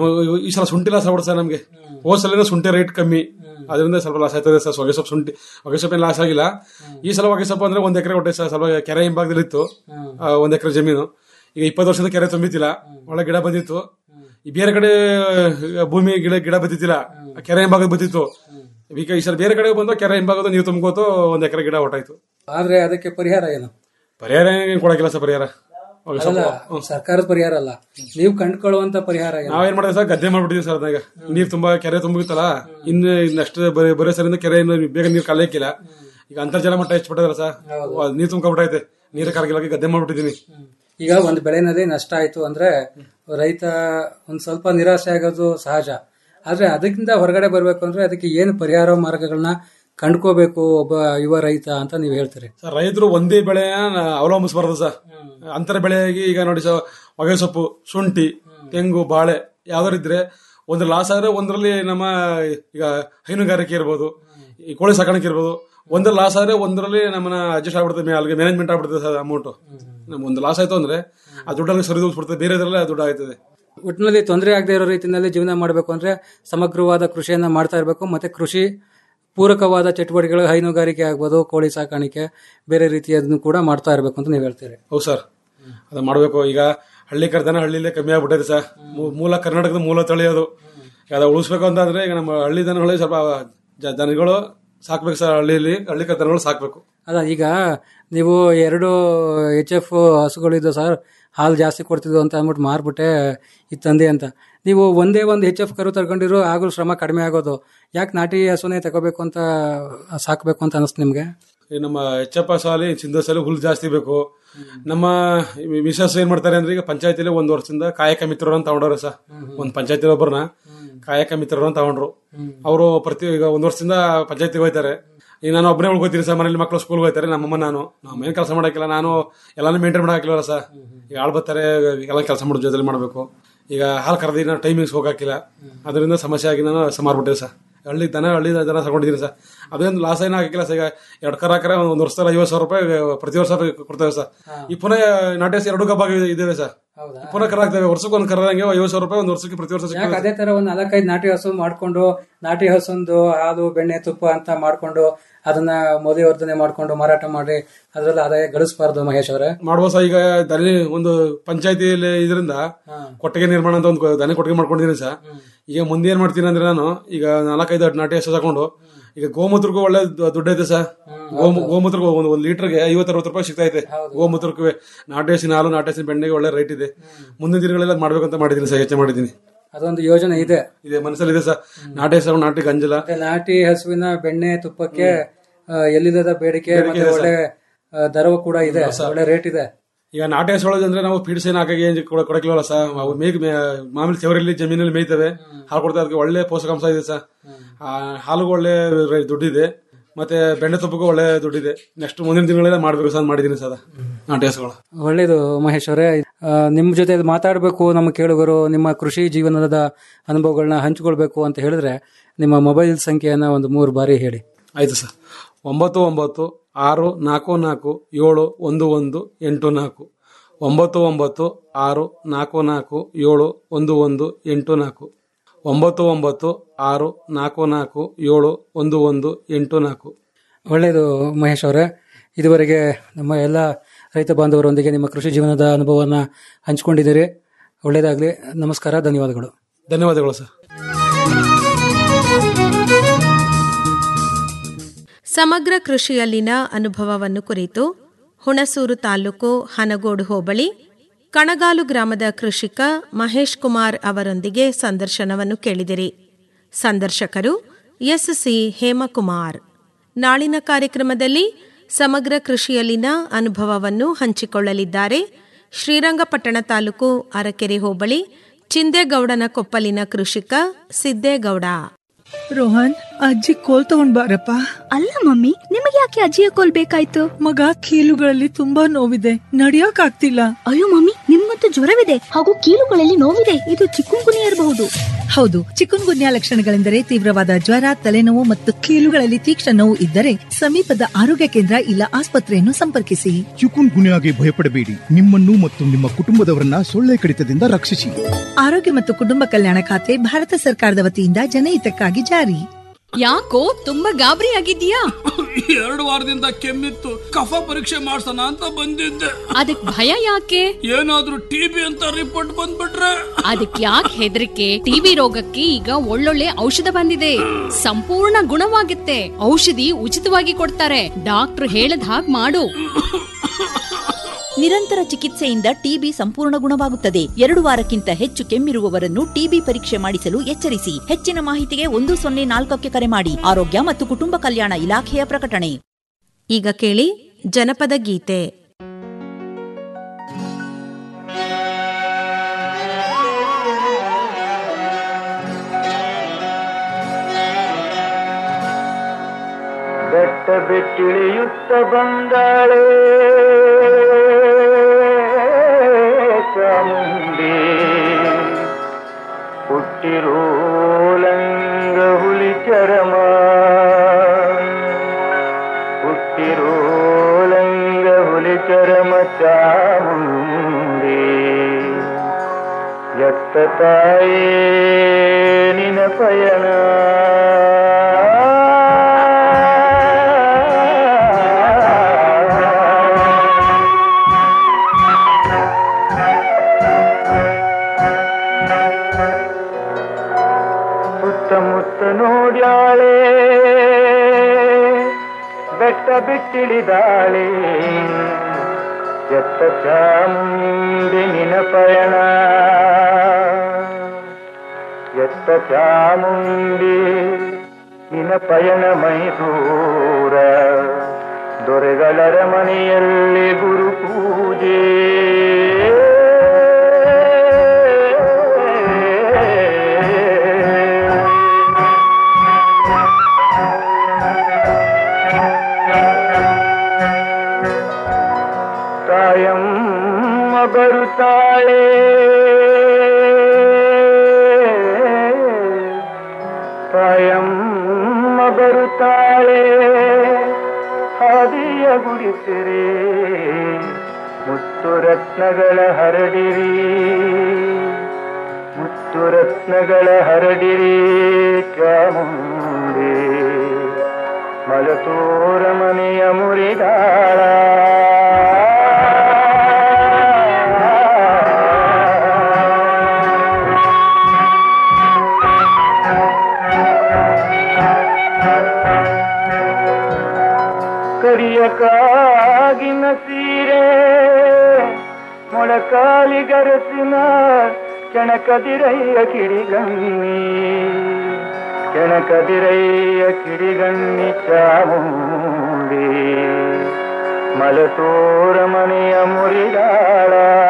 ಈ ಸಲ ಶುಂಠಿ ಲಾಸ್ ಆಗ್ಬಿಡುತ್ತೆ ಸರ್ ನಮಗೆ ಹೋದ್ ಸಲ ಶುಂಠಿ ರೇಟ್ ಕಮ್ಮಿ ಅದರಿಂದ ಸ್ವಲ್ಪ ಲಾಸ್ ಆಯ್ತದೆ ಸರ್ ಹೊಗೆ ಸೊಪ್ಪು ಶುಂಠಿ ಹೊಗೆ ಸೊಪ್ಪು ಏನು ಲಾಸ್ ಆಗಿಲ್ಲ ಈ ಸಲ ಹೊಗೆ ಸೊಪ್ಪು ಅಂದ್ರೆ ಒಂದ್ ಎಕರೆ ಕೊಟ್ಟೆ ಸರ್ ಸ್ವಲ್ಪ ಕೆರೆ ಹಿಂಭಾಗದಲ್ಲಿ ಇತ್ತು ಆ, ಒಂದ್ ಎಕರೆ ಜಮೀನು ಈಗ ಇಪ್ಪತ್ತು ವರ್ಷದ ಕೆರೆ ತುಂಬಿತಿಲ್ಲ ಒಳ್ಳೆ ಗಿಡ ಬಂದಿತ್ತು ಈ ಬೇರೆ ಕಡೆ ಆ, ಭೂಮಿ ಗಿಡ ಗಿಡ ಬದ್ದಿತ್ತಿಲ್ಲ ಆ ಕೆರೆ ಹಿಂಭಾಗದ ಬದ್ದಿತ್ತು ಈಗ ಈ ಸಲ ಬೇರೆ ಕಡೆ ಬಂದು ಕೆರೆ ಹಿಂಭಾಗದ ನೀರು ತುಂಬ್ಕೋತು ಒಂದ್ ಎಕರೆ ಗಿಡ ಹೊಟ್ಟಾಯ್ತು ಆದ್ರೆ ಅದಕ್ಕೆ ಪರಿಹಾರ ಏನು ಪರಿಹಾರ ಏನ್ ಕೊಡಕಿಲ್ಲ ಸರ್ ಪರಿಹಾರ ಹೊಗೆ ಅಲ್ಲ ಸೊಪ್ಪು ಸರ್ಕಾರದ ಪರಿಹಾರ ಅಲ್ಲ ನೀವು ಕಂಡ್ಕೊಳ್ಳುವಂತ ಪರಿಹಾರ ಏನು ನಾವೇನ್ ಮಾಡಿದ್ವಿ ಸರ್ ಗದ್ದೆ ಮಾಡ್ಬಿಟ್ಟಿದ್ವಿ ಸರ್ ಅದಾಗ ನೀರ್ ತುಂಬಾ ಕೆರೆ ತುಂಬಿತ್ತಲ್ಲ ಇನ್ನು ನೆಕ್ಸ್ಟ್ ಬರೀ ಸರಿಂದ ಕೆರೆ ಇನ್ನು ಬೇಗ ನೀರ್ ಕಲಿಯಕ್ಕಿಲ್ಲ ಈಗ ಅಂತರ್ಜಲ ಮಟ್ಟ ಹೆಚ್ಚಿಬಿಟ್ಟದಲ್ಲ ಸರ್ ಅದ್ ನೀರ್ ತುಂಬ್ಕೊಬಿಟ್ಟೈತೆ ನೀರು ಕರಗಿಲ್ಲ ಗದ್ದೆ ಮಾಡ್ಬಿಟ್ಟಿದೀನಿ ಈಗ ಒಂದು ಬೆಳೆನಲ್ಲಿ ನಷ್ಟ ಆಯ್ತು ಅಂದ್ರೆ ರೈತ ಒಂದ್ ಸ್ವಲ್ಪ ನಿರಾಶೆ ಆಗೋದು ಸಹಜ ಆದ್ರೆ ಅದಕ್ಕಿಂತ ಹೊರಗಡೆ ಬರ್ಬೇಕು ಅಂದ್ರೆ ಅದಕ್ಕೆ ಏನು ಪರಿಹಾರ ಮಾರ್ಗಗಳನ್ನ ಕಂಡ್ಕೋಬೇಕು ಒಬ್ಬ ಯುವ ರೈತ ಅಂತ ನೀವು ಹೇಳ್ತೀರಿ ಸರ್ ರೈತರು ಒಂದೇ ಬೆಳೆಯ ಅವಲಂಬಿಸಬಾರ್ದು ಸರ್ ಅಂತರ ಬೆಳೆಯಾಗಿ ಈಗ ನೋಡಿ ಸರ್ ಹೊಗೆ ಸೊಪ್ಪು ಶುಂಠಿ ತೆಂಗು ಬಾಳೆ ಯಾವ್ದಾರು ಇದ್ರೆ ಒಂದು ಲಾಸ್ ಆದ್ರೆ ಒಂದರಲ್ಲಿ ನಮ್ಮ ಈಗ ಹೈನುಗಾರಿಕೆ ಇರ್ಬೋದು ಈ ಕೋಳಿ ಸಾಕಾಣಿಕೆ ಇರ್ಬೋದು ಒಂದ್ರಲ್ಲಿ ಲಾಸ್ ಆದ್ರೆ ಒಂದರಲ್ಲಿ ನಮ್ಮನ್ನ ಅಡ್ಜಸ್ಟ್ ಆಗ್ಬಿಡ್ತದೆ ಅಲ್ಲಿಗೆ ಮ್ಯಾನೇಜ್ಮೆಂಟ್ ಆಗ್ಬಿಡ್ತದೆ ಸರ್ ಅಮೌಂಟ್ ನಮ್ಗೆ ಒಂದು ಲಾಸ್ ಆಯ್ತು ಅಂದ್ರೆ ಆ ದುಡ್ಡಲ್ಲಿ ಸರಿದೂಗಿಸ್ಬಿಡ್ತದೆ ಬೇರೆ ಆ ದುಡ್ಡು ಆಯ್ತದೆ ಒಟ್ಟಿನಲ್ಲಿ ತೊಂದರೆ ಆಗದೆ ಇರೋ ರೀತಿಯಲ್ಲಿ ಜೀವನ ಮಾಡಬೇಕು ಅಂದ್ರೆ ಸಮಗ್ರವಾದ ಕೃಷಿಯನ್ನ ಮಾಡ್ತಾ ಇರಬೇಕು ಮತ್ತೆ ಕೃಷಿ ಪೂರಕವಾದ ಚಟುವಟಿಕೆಗಳು ಹೈನುಗಾರಿಕೆ ಆಗ್ಬೋದು ಕೋಳಿ ಸಾಕಾಣಿಕೆ ಬೇರೆ ರೀತಿಯದನ್ನು ಕೂಡ ಮಾಡ್ತಾ ಇರಬೇಕು ಅಂತ ನೀವು ಹೇಳ್ತೀರಿ ಹೌದು ಸರ್ ಅದು ಮಾಡಬೇಕು ಈಗ ಹಳ್ಳಿ ಕರ್ದನ ಹಳ್ಳಿಲೇ ಕಮ್ಮಿ ಆಗ್ಬಿಟ್ಟೈತೆ ಸರ್ ಮೂ- ಮೂಲ ಕರ್ನಾಟಕದ ಮೂಲ ತಳಿ ಅದು ಅದು ಉಳಿಸ್ಬೇಕು ಅಂತಂದ್ರೆ ಈಗ ನಮ್ಮ ಹಳ್ಳಿ ದನಗಳು ಸ್ವಲ್ಪ ಜ- ದನಗಳು ಸಾಕ್ಬೇಕು ಸರ್ ಹಳ್ಳಿಯಲ್ಲಿ ಹಳ್ಳಿ ಕರ್ದನಗಳು ಸಾಕ್ಬೇಕು ಅಲ್ಲ ಈಗ ನೀವು ಎರಡು ಎಚ್ ಎಫ್ ಹಸುಗಳಿದ್ದು ಸರ್ ಹಾಲು ಜಾಸ್ತಿ ಕೊಡ್ತಿದ್ವು ಅಂತ ಅಂದ್ಬಿಟ್ಟು ಮಾರ್ಬಿಟ್ಟೆ ಇದು ತಂದೆ ಅಂತ ನೀವು ಒಂದೇ ಒಂದು ಎಚ್ ಎಫ್ ಕರು ತಗೊಂಡಿರೋ ಆಗಲೂ ಶ್ರಮ ಕಡಿಮೆ ಆಗೋದು ಯಾಕೆ ನಾಟಿ ಹಸುನೇ ತಗೋಬೇಕು ಅಂತ ಸಾಕಬೇಕು ಅಂತ ಅನಿಸ್ತು ನಿಮಗೆ ಈ ನಮ್ಮ ಎಚ್ಚಪ್ಪ ಸಾಲಿ ಸಿಂಧ ಸಾಲಿ ಹುಲ್ ಜಾಸ್ತಿ ಬೇಕು ನಮ್ಮ ಮಿಸಸ್ ಏನ್ ಮಾಡ್ತಾರೆ ಅಂದ್ರೆ ಈಗ ಪಂಚಾಯತಿಲಿ ಒಂದ್ ವರ್ಷದಿಂದ ಕಾಯಕ ಮಿತ್ರರು ಅಂತ ತಗೊಂಡವ್ರೆ ಸರ್ ಒಂದ್ ಪಂಚಾಯತಿ ಒಬ್ಬರನ್ನ ಕಾಯಕ ಮಿತ್ರರು ಅಂತ ತಗೊಂಡ್ರು ಅವರು ಪ್ರತಿ ಈಗ ಒಂದ್ ವರ್ಷದಿಂದ ಪಂಚಾಯತಿಗೆ ಹೋಯ್ತಾರೆ ಈಗ ನಾನು ಒಬ್ಬನೇ ಉಳ್ಕೋತೀನಿ ಸರ್ ಮನೇಲಿ ಮಕ್ಕಳು ಸ್ಕೂಲ್ಗೆ ಹೋಗ್ತಾರೆ ನಮ್ಮಮ್ಮ ನಾನು ನಮ್ಮ ಏನ್ ಕೆಲಸ ಮಾಡಕ್ಕಿಲ್ಲ ನಾನು ಎಲ್ಲಾನು ಮೇಂಟೈನ್ ಮಾಡಕ್ಕಿಲ್ಲ ಸರ್ ಈಗ ಆಳ್ ಬರ್ತಾರೆ ಎಲ್ಲ ಕೆಲಸ ಮಾಡೋ ಜೊತೆಲಿ ಮಾಡಬೇಕು ಈಗ ಹಾಲು ಕರೆದಿ ನಾನು ಟೈಮಿಂಗ್ಸ್ ಹೋಗಕ್ಕಿಲ್ಲ ಅದರಿಂದ ಸಮಸ್ಯೆ ಆಗಿ ನಾನು ಸ ಮಾರ್ಬಿಟ್ಟೆ ಸರ್ ಹಳ್ಳಿ ದನ ಹಳ್ಳಿ ದನ ತಗೊಂಡಿದ್ದೀನಿ ಸರ್ ಅದೇನು ಲಾಸ್ ಏನೂ ಆಗಿಲ್ಲ ಸರ್ ಈಗ ಎರಡು ಕರ ಹಾಕರೆ ಒಂದು ವರ್ಷದಲ್ಲಿ ಐವತ್ತು ಸಾವಿರ ರೂಪಾಯಿ ಪ್ರತಿ ವರ್ಷ ಕೊಡ್ತೇವೆ ಸರ್ ಈ ಪುನಃ ನಾಟಿ ಎರಡು ಕಬ್ಬ ಇದ್ದೇವೆ ಸರ್ ಈ ಪುನಃ ಕರ ಹಾಕ್ತೇವೆ ವರ್ಷಕ್ಕೆ ಒಂದು ಕರ ಹಂಗೆ ಐವತ್ತು ಸಾವಿರ ರೂಪಾಯಿ ಒಂದು ವರ್ಷಕ್ಕೆ ಪ್ರತಿ ವರ್ಷ ಯಾಕೆ ಸಿಗ್ತದೆ ಅದೇ ತರ ಒಂದು ನಾಲ್ಕೈದು ನಾಟಿ ಹಸು ಮಾಡ್ಕೊಂಡು ನಾಟಿ ಹಸುಂದು ಹಾಲು ಬೆಣ್ಣೆ ತುಪ್ಪ ಅಂತ ಮಾಡ್ಕೊಂಡು ಅದನ್ನ ಮೌಲ್ಯವರ್ಧನೆ ಮಾಡ್ಕೊಂಡು ಮಾರಾಟ ಮಾಡಿ ಅದ್ರಲ್ಲಿ ಆದಾಯ ಗಳಿಸಬಾರ್ದು ಮಹೇಶ್ ಅವರೇ ಮಾಡುವ ಸಹ ಈಗ ದನಿ ಒಂದು ಪಂಚಾಯತಿಯಲ್ಲಿ ಇದರಿಂದ ಕೊಟ್ಟಿಗೆ ನಿರ್ಮಾಣ ಅಂತ ಒಂದು ದನಿ ಕೊಟ್ಟಿಗೆ ಮಾಡ್ಕೊಂಡಿದ್ದೀನಿ ಸರ್ ಈಗ ಮುಂದೆ ಏನ್ ಮಾಡ್ತೀನಿ ಅಂದ್ರೆ ನಾನು ಈಗ ನಾಲ್ಕೈದು ನಾಟಿ ಹಸು ತಗೊಂಡು ಈಗ ಗೋಮೂತ್ರಕ್ಕೂ ಒಳ್ಳೆ ದು- ದುಡ್ಡು ಐತೆ ಸರ್ ಗೋಮು ಗೋಮೂತ್ರಕ್ಕೂ ಒಂದು ಒಂದು ಲೀಟರ್ಗೆ ಐವತ್ತು ಅರವತ್ತು ರೂಪಾಯಿ ಸಿಗ್ತಾ ಐತೆ ಗೋಮೂತ್ರಕ್ಕೆ ನಾಟಿ ಹಸಿನ ಹಾಲು ನಾಟಿ ಹಸಿನ ಬೆಣ್ಣೆಗೆ ಒಳ್ಳೆ ರೇಟ್ ಇದೆ ಮುಂದಿನ ದಿನಗಳೆಲ್ಲ ಮಾಡ್ಬೇಕಂತ ಮಾಡಿದ್ದೀನಿ ಸರ್ ಯೋಚನೆ ಮಾಡಿದ್ದೀನಿ ಅದೊಂದು ಯೋಜನೆ ಇದೆ ಇದೆ ಮನಸ್ಸಲ್ಲಿ ಇದೆ ಸರ್ ನಾಟಿ ಹಸು ನಾಟಿ ಗಂಜಲ ಮತ್ತೆ ನಾಟಿ ಹಸುವಿನ ಬೆಣ್ಣೆ ತುಪ್ಪಕ್ಕೆ ಆ, ಎಲ್ಲಿಲ್ಲದ ಬೇಡಿಕೆ ಬೇಡಿಕೆ ಮತ್ತೆ ಇದೆ ಒಳ್ಳೆ ಆ, ದರವು ಕೂಡ ಇದೆ ಒಳ್ಳೆ ರೇಟ್ ಇದೆ ಈಗ ನಾಟಿ ಹಸು ಒಳಗೆ ಅಂದ್ರೆ ನಾವು ಫೀಡ್ಸ್ ಏನು ಹಾಕಿ ಏನು ಕೊಡ ಕೊಡಕ್ಕಿಲ್ಲ ಸರ್ ಅವು ಮೇಗ್ ಮೇ- ಮಾಮೂಲಿ ಚವರಲ್ಲಿ ಜಮೀನಲ್ಲಿ ಮೇಯ್ತವೆ ಹಾಲು ಕೊಡ್ತಾ ಅದಕ್ಕೆ ಒಳ್ಳೆ ಪೋಷಕಾಂಶ ಇದೆ ಸರ್ ಆ, ಹಾಲಿಗೂ ಒಳ್ಳೆ ರೇ- ದುಡ್ಡಿದೆ ಮತ್ತೆ ಬೆಣ್ಣೆ ತುಪ್ಪಕ್ಕೂ ಒಳ್ಳೆ ದುಡ್ಡಿದೆ ನೆಕ್ಸ್ಟ್ ಮುಂದಿನ ದಿನಗಳೆಲ್ಲ ಮಾಡ್ಬೇಕು ಸರ್ ಮಾಡಿದ್ದೀನಿ ಸರ್ ನಾಟಿ ಹಸುಗಳು ಒಳ್ಳೇದು ಮಹೇಶ್ ಅವರೇ ಆ, ನಿಮ್ ಜೊತೆ ಮಾತಾಡಬೇಕು ನಮ್ಮ ಕೇಳುಗರು ನಿಮ್ಮ ಕೃಷಿ ಜೀವನದ ಅನುಭವಗಳನ್ನ ಹಂಚಿಕೊಳ್ಬೇಕು ಅಂತ ಹೇಳಿದ್ರೆ ನಿಮ್ಮ ಮೊಬೈಲ್ ಸಂಖ್ಯೆಯನ್ನ ಒಂದು ಮೂರು ಬಾರಿ ಹೇಳಿ ಆಯ್ತು ಸರ್ ಒಂಬತ್ತು ಒಂಬತ್ತು ಆರು ನಾಲ್ಕು ನಾಲ್ಕು ಏಳು ಒಂದು ಒಂದು ಎಂಟು ನಾಲ್ಕು ಒಂಬತ್ತು ಒಂಬತ್ತು ಆರು ನಾಲ್ಕು ನಾಲ್ಕು ಏಳು ಒಂದು ಒಂದು ಎಂಟು ನಾಲ್ಕು ಒಂಬತ್ತು ಒಂಬತ್ತು ಆರು ನಾಲ್ಕು ನಾಲ್ಕು ಏಳು ಒಂದು ಒಂದು ಎಂಟು ನಾಲ್ಕು ಒಳ್ಳೆಯದು ಮಹೇಶ್ ಅವರೇ ಇದುವರೆಗೆ ನಮ್ಮ ಎಲ್ಲ ರೈತ ಬಾಂಧವರೊಂದಿಗೆ ನಿಮ್ಮ ಕೃಷಿ ಜೀವನದ ಅನುಭವವನ್ನ ಹಂಚಿಕೊಂಡಿದ್ದೀರಿ ಒಳ್ಳೆಯದಾಗಲಿ ನಮಸ್ಕಾರ ಧನ್ಯವಾದಗಳು ಧನ್ಯವಾದಗಳು ಸರ್ ಸಮಗ್ರ ಕೃಷಿಯಲ್ಲಿನ ಅನುಭವವನ್ನು ಕುರಿತು ಹುಣಸೂರು ತಾಲೂಕು ಹನಗೋಡು ಹೋಬಳಿ ಕಣಗಾಲು ಗ್ರಾಮದ ಕೃಷಿಕ ಮಹೇಶ್ ಕುಮಾರ್ ಅವರೊಂದಿಗೆ ಸಂದರ್ಶನವನ್ನು ಕೇಳಿದಿರಿ ಸಂದರ್ಶಕರು ಎಸ್ಸಿ ಹೇಮಕುಮಾರ್ ನಾಳಿನ ಕಾರ್ಯಕ್ರಮದಲ್ಲಿ ಸಮಗ್ರ ಕೃಷಿಯಲ್ಲಿನ ಅನುಭವವನ್ನು ಹಂಚಿಕೊಳ್ಳಲಿದ್ದಾರೆ ಶ್ರೀರಂಗಪಟ್ಟಣ ತಾಲೂಕು ಅರಕೆರೆ ಹೋಬಳಿ ಚಿಂದೇಗೌಡನ ಕೊಪ್ಪಲಿನ ಕೃಷಿಕ ಸಿದ್ದೇಗೌಡ ರೋಹನ್ ಅಜ್ಜಿ ಕೋಲ್ ತಗೊಂಡ್ ಬಾರಪ್ಪ ಅಲ್ಲ ಮಮ್ಮಿ ನಿಮಗೆ ಯಾಕೆ ಅಜ್ಜಿಯ ಕೋಲ್ ಬೇಕಾಯ್ತು ಮಗ ಕೀಲುಗಳಲ್ಲಿ ತುಂಬಾ ನೋವಿದೆ ನಡಿಯೋಕ್ ಆಗ್ತಿಲ್ಲ ಅಯ್ಯೋ ಮಮ್ಮಿ ನಿಮ್ಮಂತೂ ಜ್ವರವಿದೆ ಹಾಗೂ ಕೀಲುಗಳಲ್ಲಿ ನೋವಿದೆ ಇದು ಚಿಕ್ಕುಂಗುನಿ ಇರಬಹುದು ಹೌದು ಚಿಕುನ್ ಗುನ್ಯಾ ಲಕ್ಷಣಗಳೆಂದರೆ ತೀವ್ರವಾದ ಜ್ವರ ತಲೆನೋವು ಮತ್ತು ಕೀಲುಗಳಲ್ಲಿ ತೀಕ್ಷ್ಣ ನೋವು ಇದ್ದರೆ ಸಮೀಪದ ಆರೋಗ್ಯ ಕೇಂದ್ರ ಇಲ್ಲ ಆಸ್ಪತ್ರೆಯನ್ನು ಸಂಪರ್ಕಿಸಿ ಚಿಕುನ್ ಗುನ್ಯಾಗೆ ಭಯಪಡಬೇಡಿ ನಿಮ್ಮನ್ನು ಮತ್ತು ನಿಮ್ಮ ಕುಟುಂಬದವರನ್ನ ಸೊಳ್ಳೆ ಕಡಿತದಿಂದ ರಕ್ಷಿಸಿ ಆರೋಗ್ಯ ಮತ್ತು ಕುಟುಂಬ ಕಲ್ಯಾಣ ಖಾತೆ ಭಾರತ ಸರ್ಕಾರದ ವತಿಯಿಂದ ಜನಹಿತಕ್ಕಾಗಿ ಜಾರಿ ಯಾಕೋ ತುಂಬಾ ಗಾಬರಿ ಆಗಿದ್ಯಾ ಎರಡು ವಾರದಿಂದ ಕೆಮ್ಮಿತ್ತು ಕಫ ಪರೀಕ್ಷೆ ಮಾಡ್ಸೋಣ ಅಂತ ಬಂದಿದ್ದೆ ಅದಕ್ ಭಯ ಯಾಕೆ ಏನಾದ್ರೂ ಟಿಬಿ ಅಂತ ರಿಪೋರ್ಟ್ ಬಂದ್ಬಿಟ್ರೆ ಅದಕ್ ಯಾಕೆ ಹೆದರಿಕೆ ಟಿಬಿ ರೋಗಕ್ಕೆ ಈಗ ಒಳ್ಳೊಳ್ಳೆ ಔಷಧ ಬಂದಿದೆ ಸಂಪೂರ್ಣ ಗುಣವಾಗುತ್ತೆ ಔಷಧಿ ಉಚಿತವಾಗಿ ಕೊಡ್ತಾರೆ ಡಾಕ್ಟ್ರು ಹೇಳದ್ ಹಾಗ್ ಮಾಡು ನಿರಂತರ ಚಿಕಿತ್ಸೆಯಿಂದ ಟಿಬಿ ಸಂಪೂರ್ಣ ಗುಣವಾಗುತ್ತದೆ ಎರಡು ವಾರಕ್ಕಿಂತ ಹೆಚ್ಚು ಕೆಮ್ಮಿರುವವರನ್ನು ಟಿಬಿ ಪರೀಕ್ಷೆ ಮಾಡಿಸಲು ಎಚ್ಚರಿಸಿ ಹೆಚ್ಚಿನ ಮಾಹಿತಿಗೆ ಒಂದು ಸೊನ್ನೆ ನಾಲ್ಕಕ್ಕೆ ಕರೆ ಮಾಡಿ ಆರೋಗ್ಯ ಮತ್ತು ಕುಟುಂಬ ಕಲ್ಯಾಣ ಇಲಾಖೆಯ ಪ್ರಕಟಣೆ ಈಗ ಕೇಳಿ ಜನಪದ ಗೀತೆ ಬೆಟ್ಟ ಬಿಟ್ಟಿಳಿಯುತ್ತ ಬಂದಾಳೆ ಚಾಮುಂಡಿ ಹುಟ್ಟಿರೋಲಂಗ ಹುಲಿ ಚರಮ ಹುಟ್ಟಿರೋಲಂಗ ಹುಲಿ ಚರಮ ಚಾಮುಂಡಿ ಎತ್ತ ತಾಯೇ ನಿನ ಪಯಣ ಸುತ್ತಮುತ್ತ ನೋಡ್ಯಾಳೆ ಬೆಟ್ಟ ಬಿಟ್ಟಿಳಿದಾಳೆ ಎತ್ತ ಚಾಮುಂಡಿ ನಿನ ಪಯಣ ಎತ್ತ ಚಾಮುಂಡಿ ನಿನ ಪಯಣ ಮೈಸೂರ ದೊರೆಗಳರ ಮನೆಯಲ್ಲಿ ಗುರು ಪೂಜೆ ತಾಯಮ್ಮ ಬರುತ್ತಾಳೆ ತಾಯಮ್ಮ ಬರುತ್ತಾಳೆ ಹಾದಿಯ ಗುಡಿಸಿರಿ ಮುತ್ತು ರತ್ನಗಳ ಹರಡಿರಿ ಮುತ್ತು ರತ್ನಗಳ ಹರಡಿರಿ ಚಾಮುಂಡಿ ಮಲತೋರ ಮನೆಯ ಮುರಿದಾಳ ಕರಿಯ ಕಾಗಿನ ಸೀರೆ ಮೊಳಕಾಲಿಗರಸಿನ ಕೆಣಕದಿರಯ್ಯ ಕಿಡಿಗಣ್ಣಿ ಕೆಣಕದಿರಯ್ಯ ಕಿಡಿಗಣ್ಣಿ ಚಾಮುಂಡಿ ಮಲತೋರ ಮನೆಯ ಮುರಿದಾಳ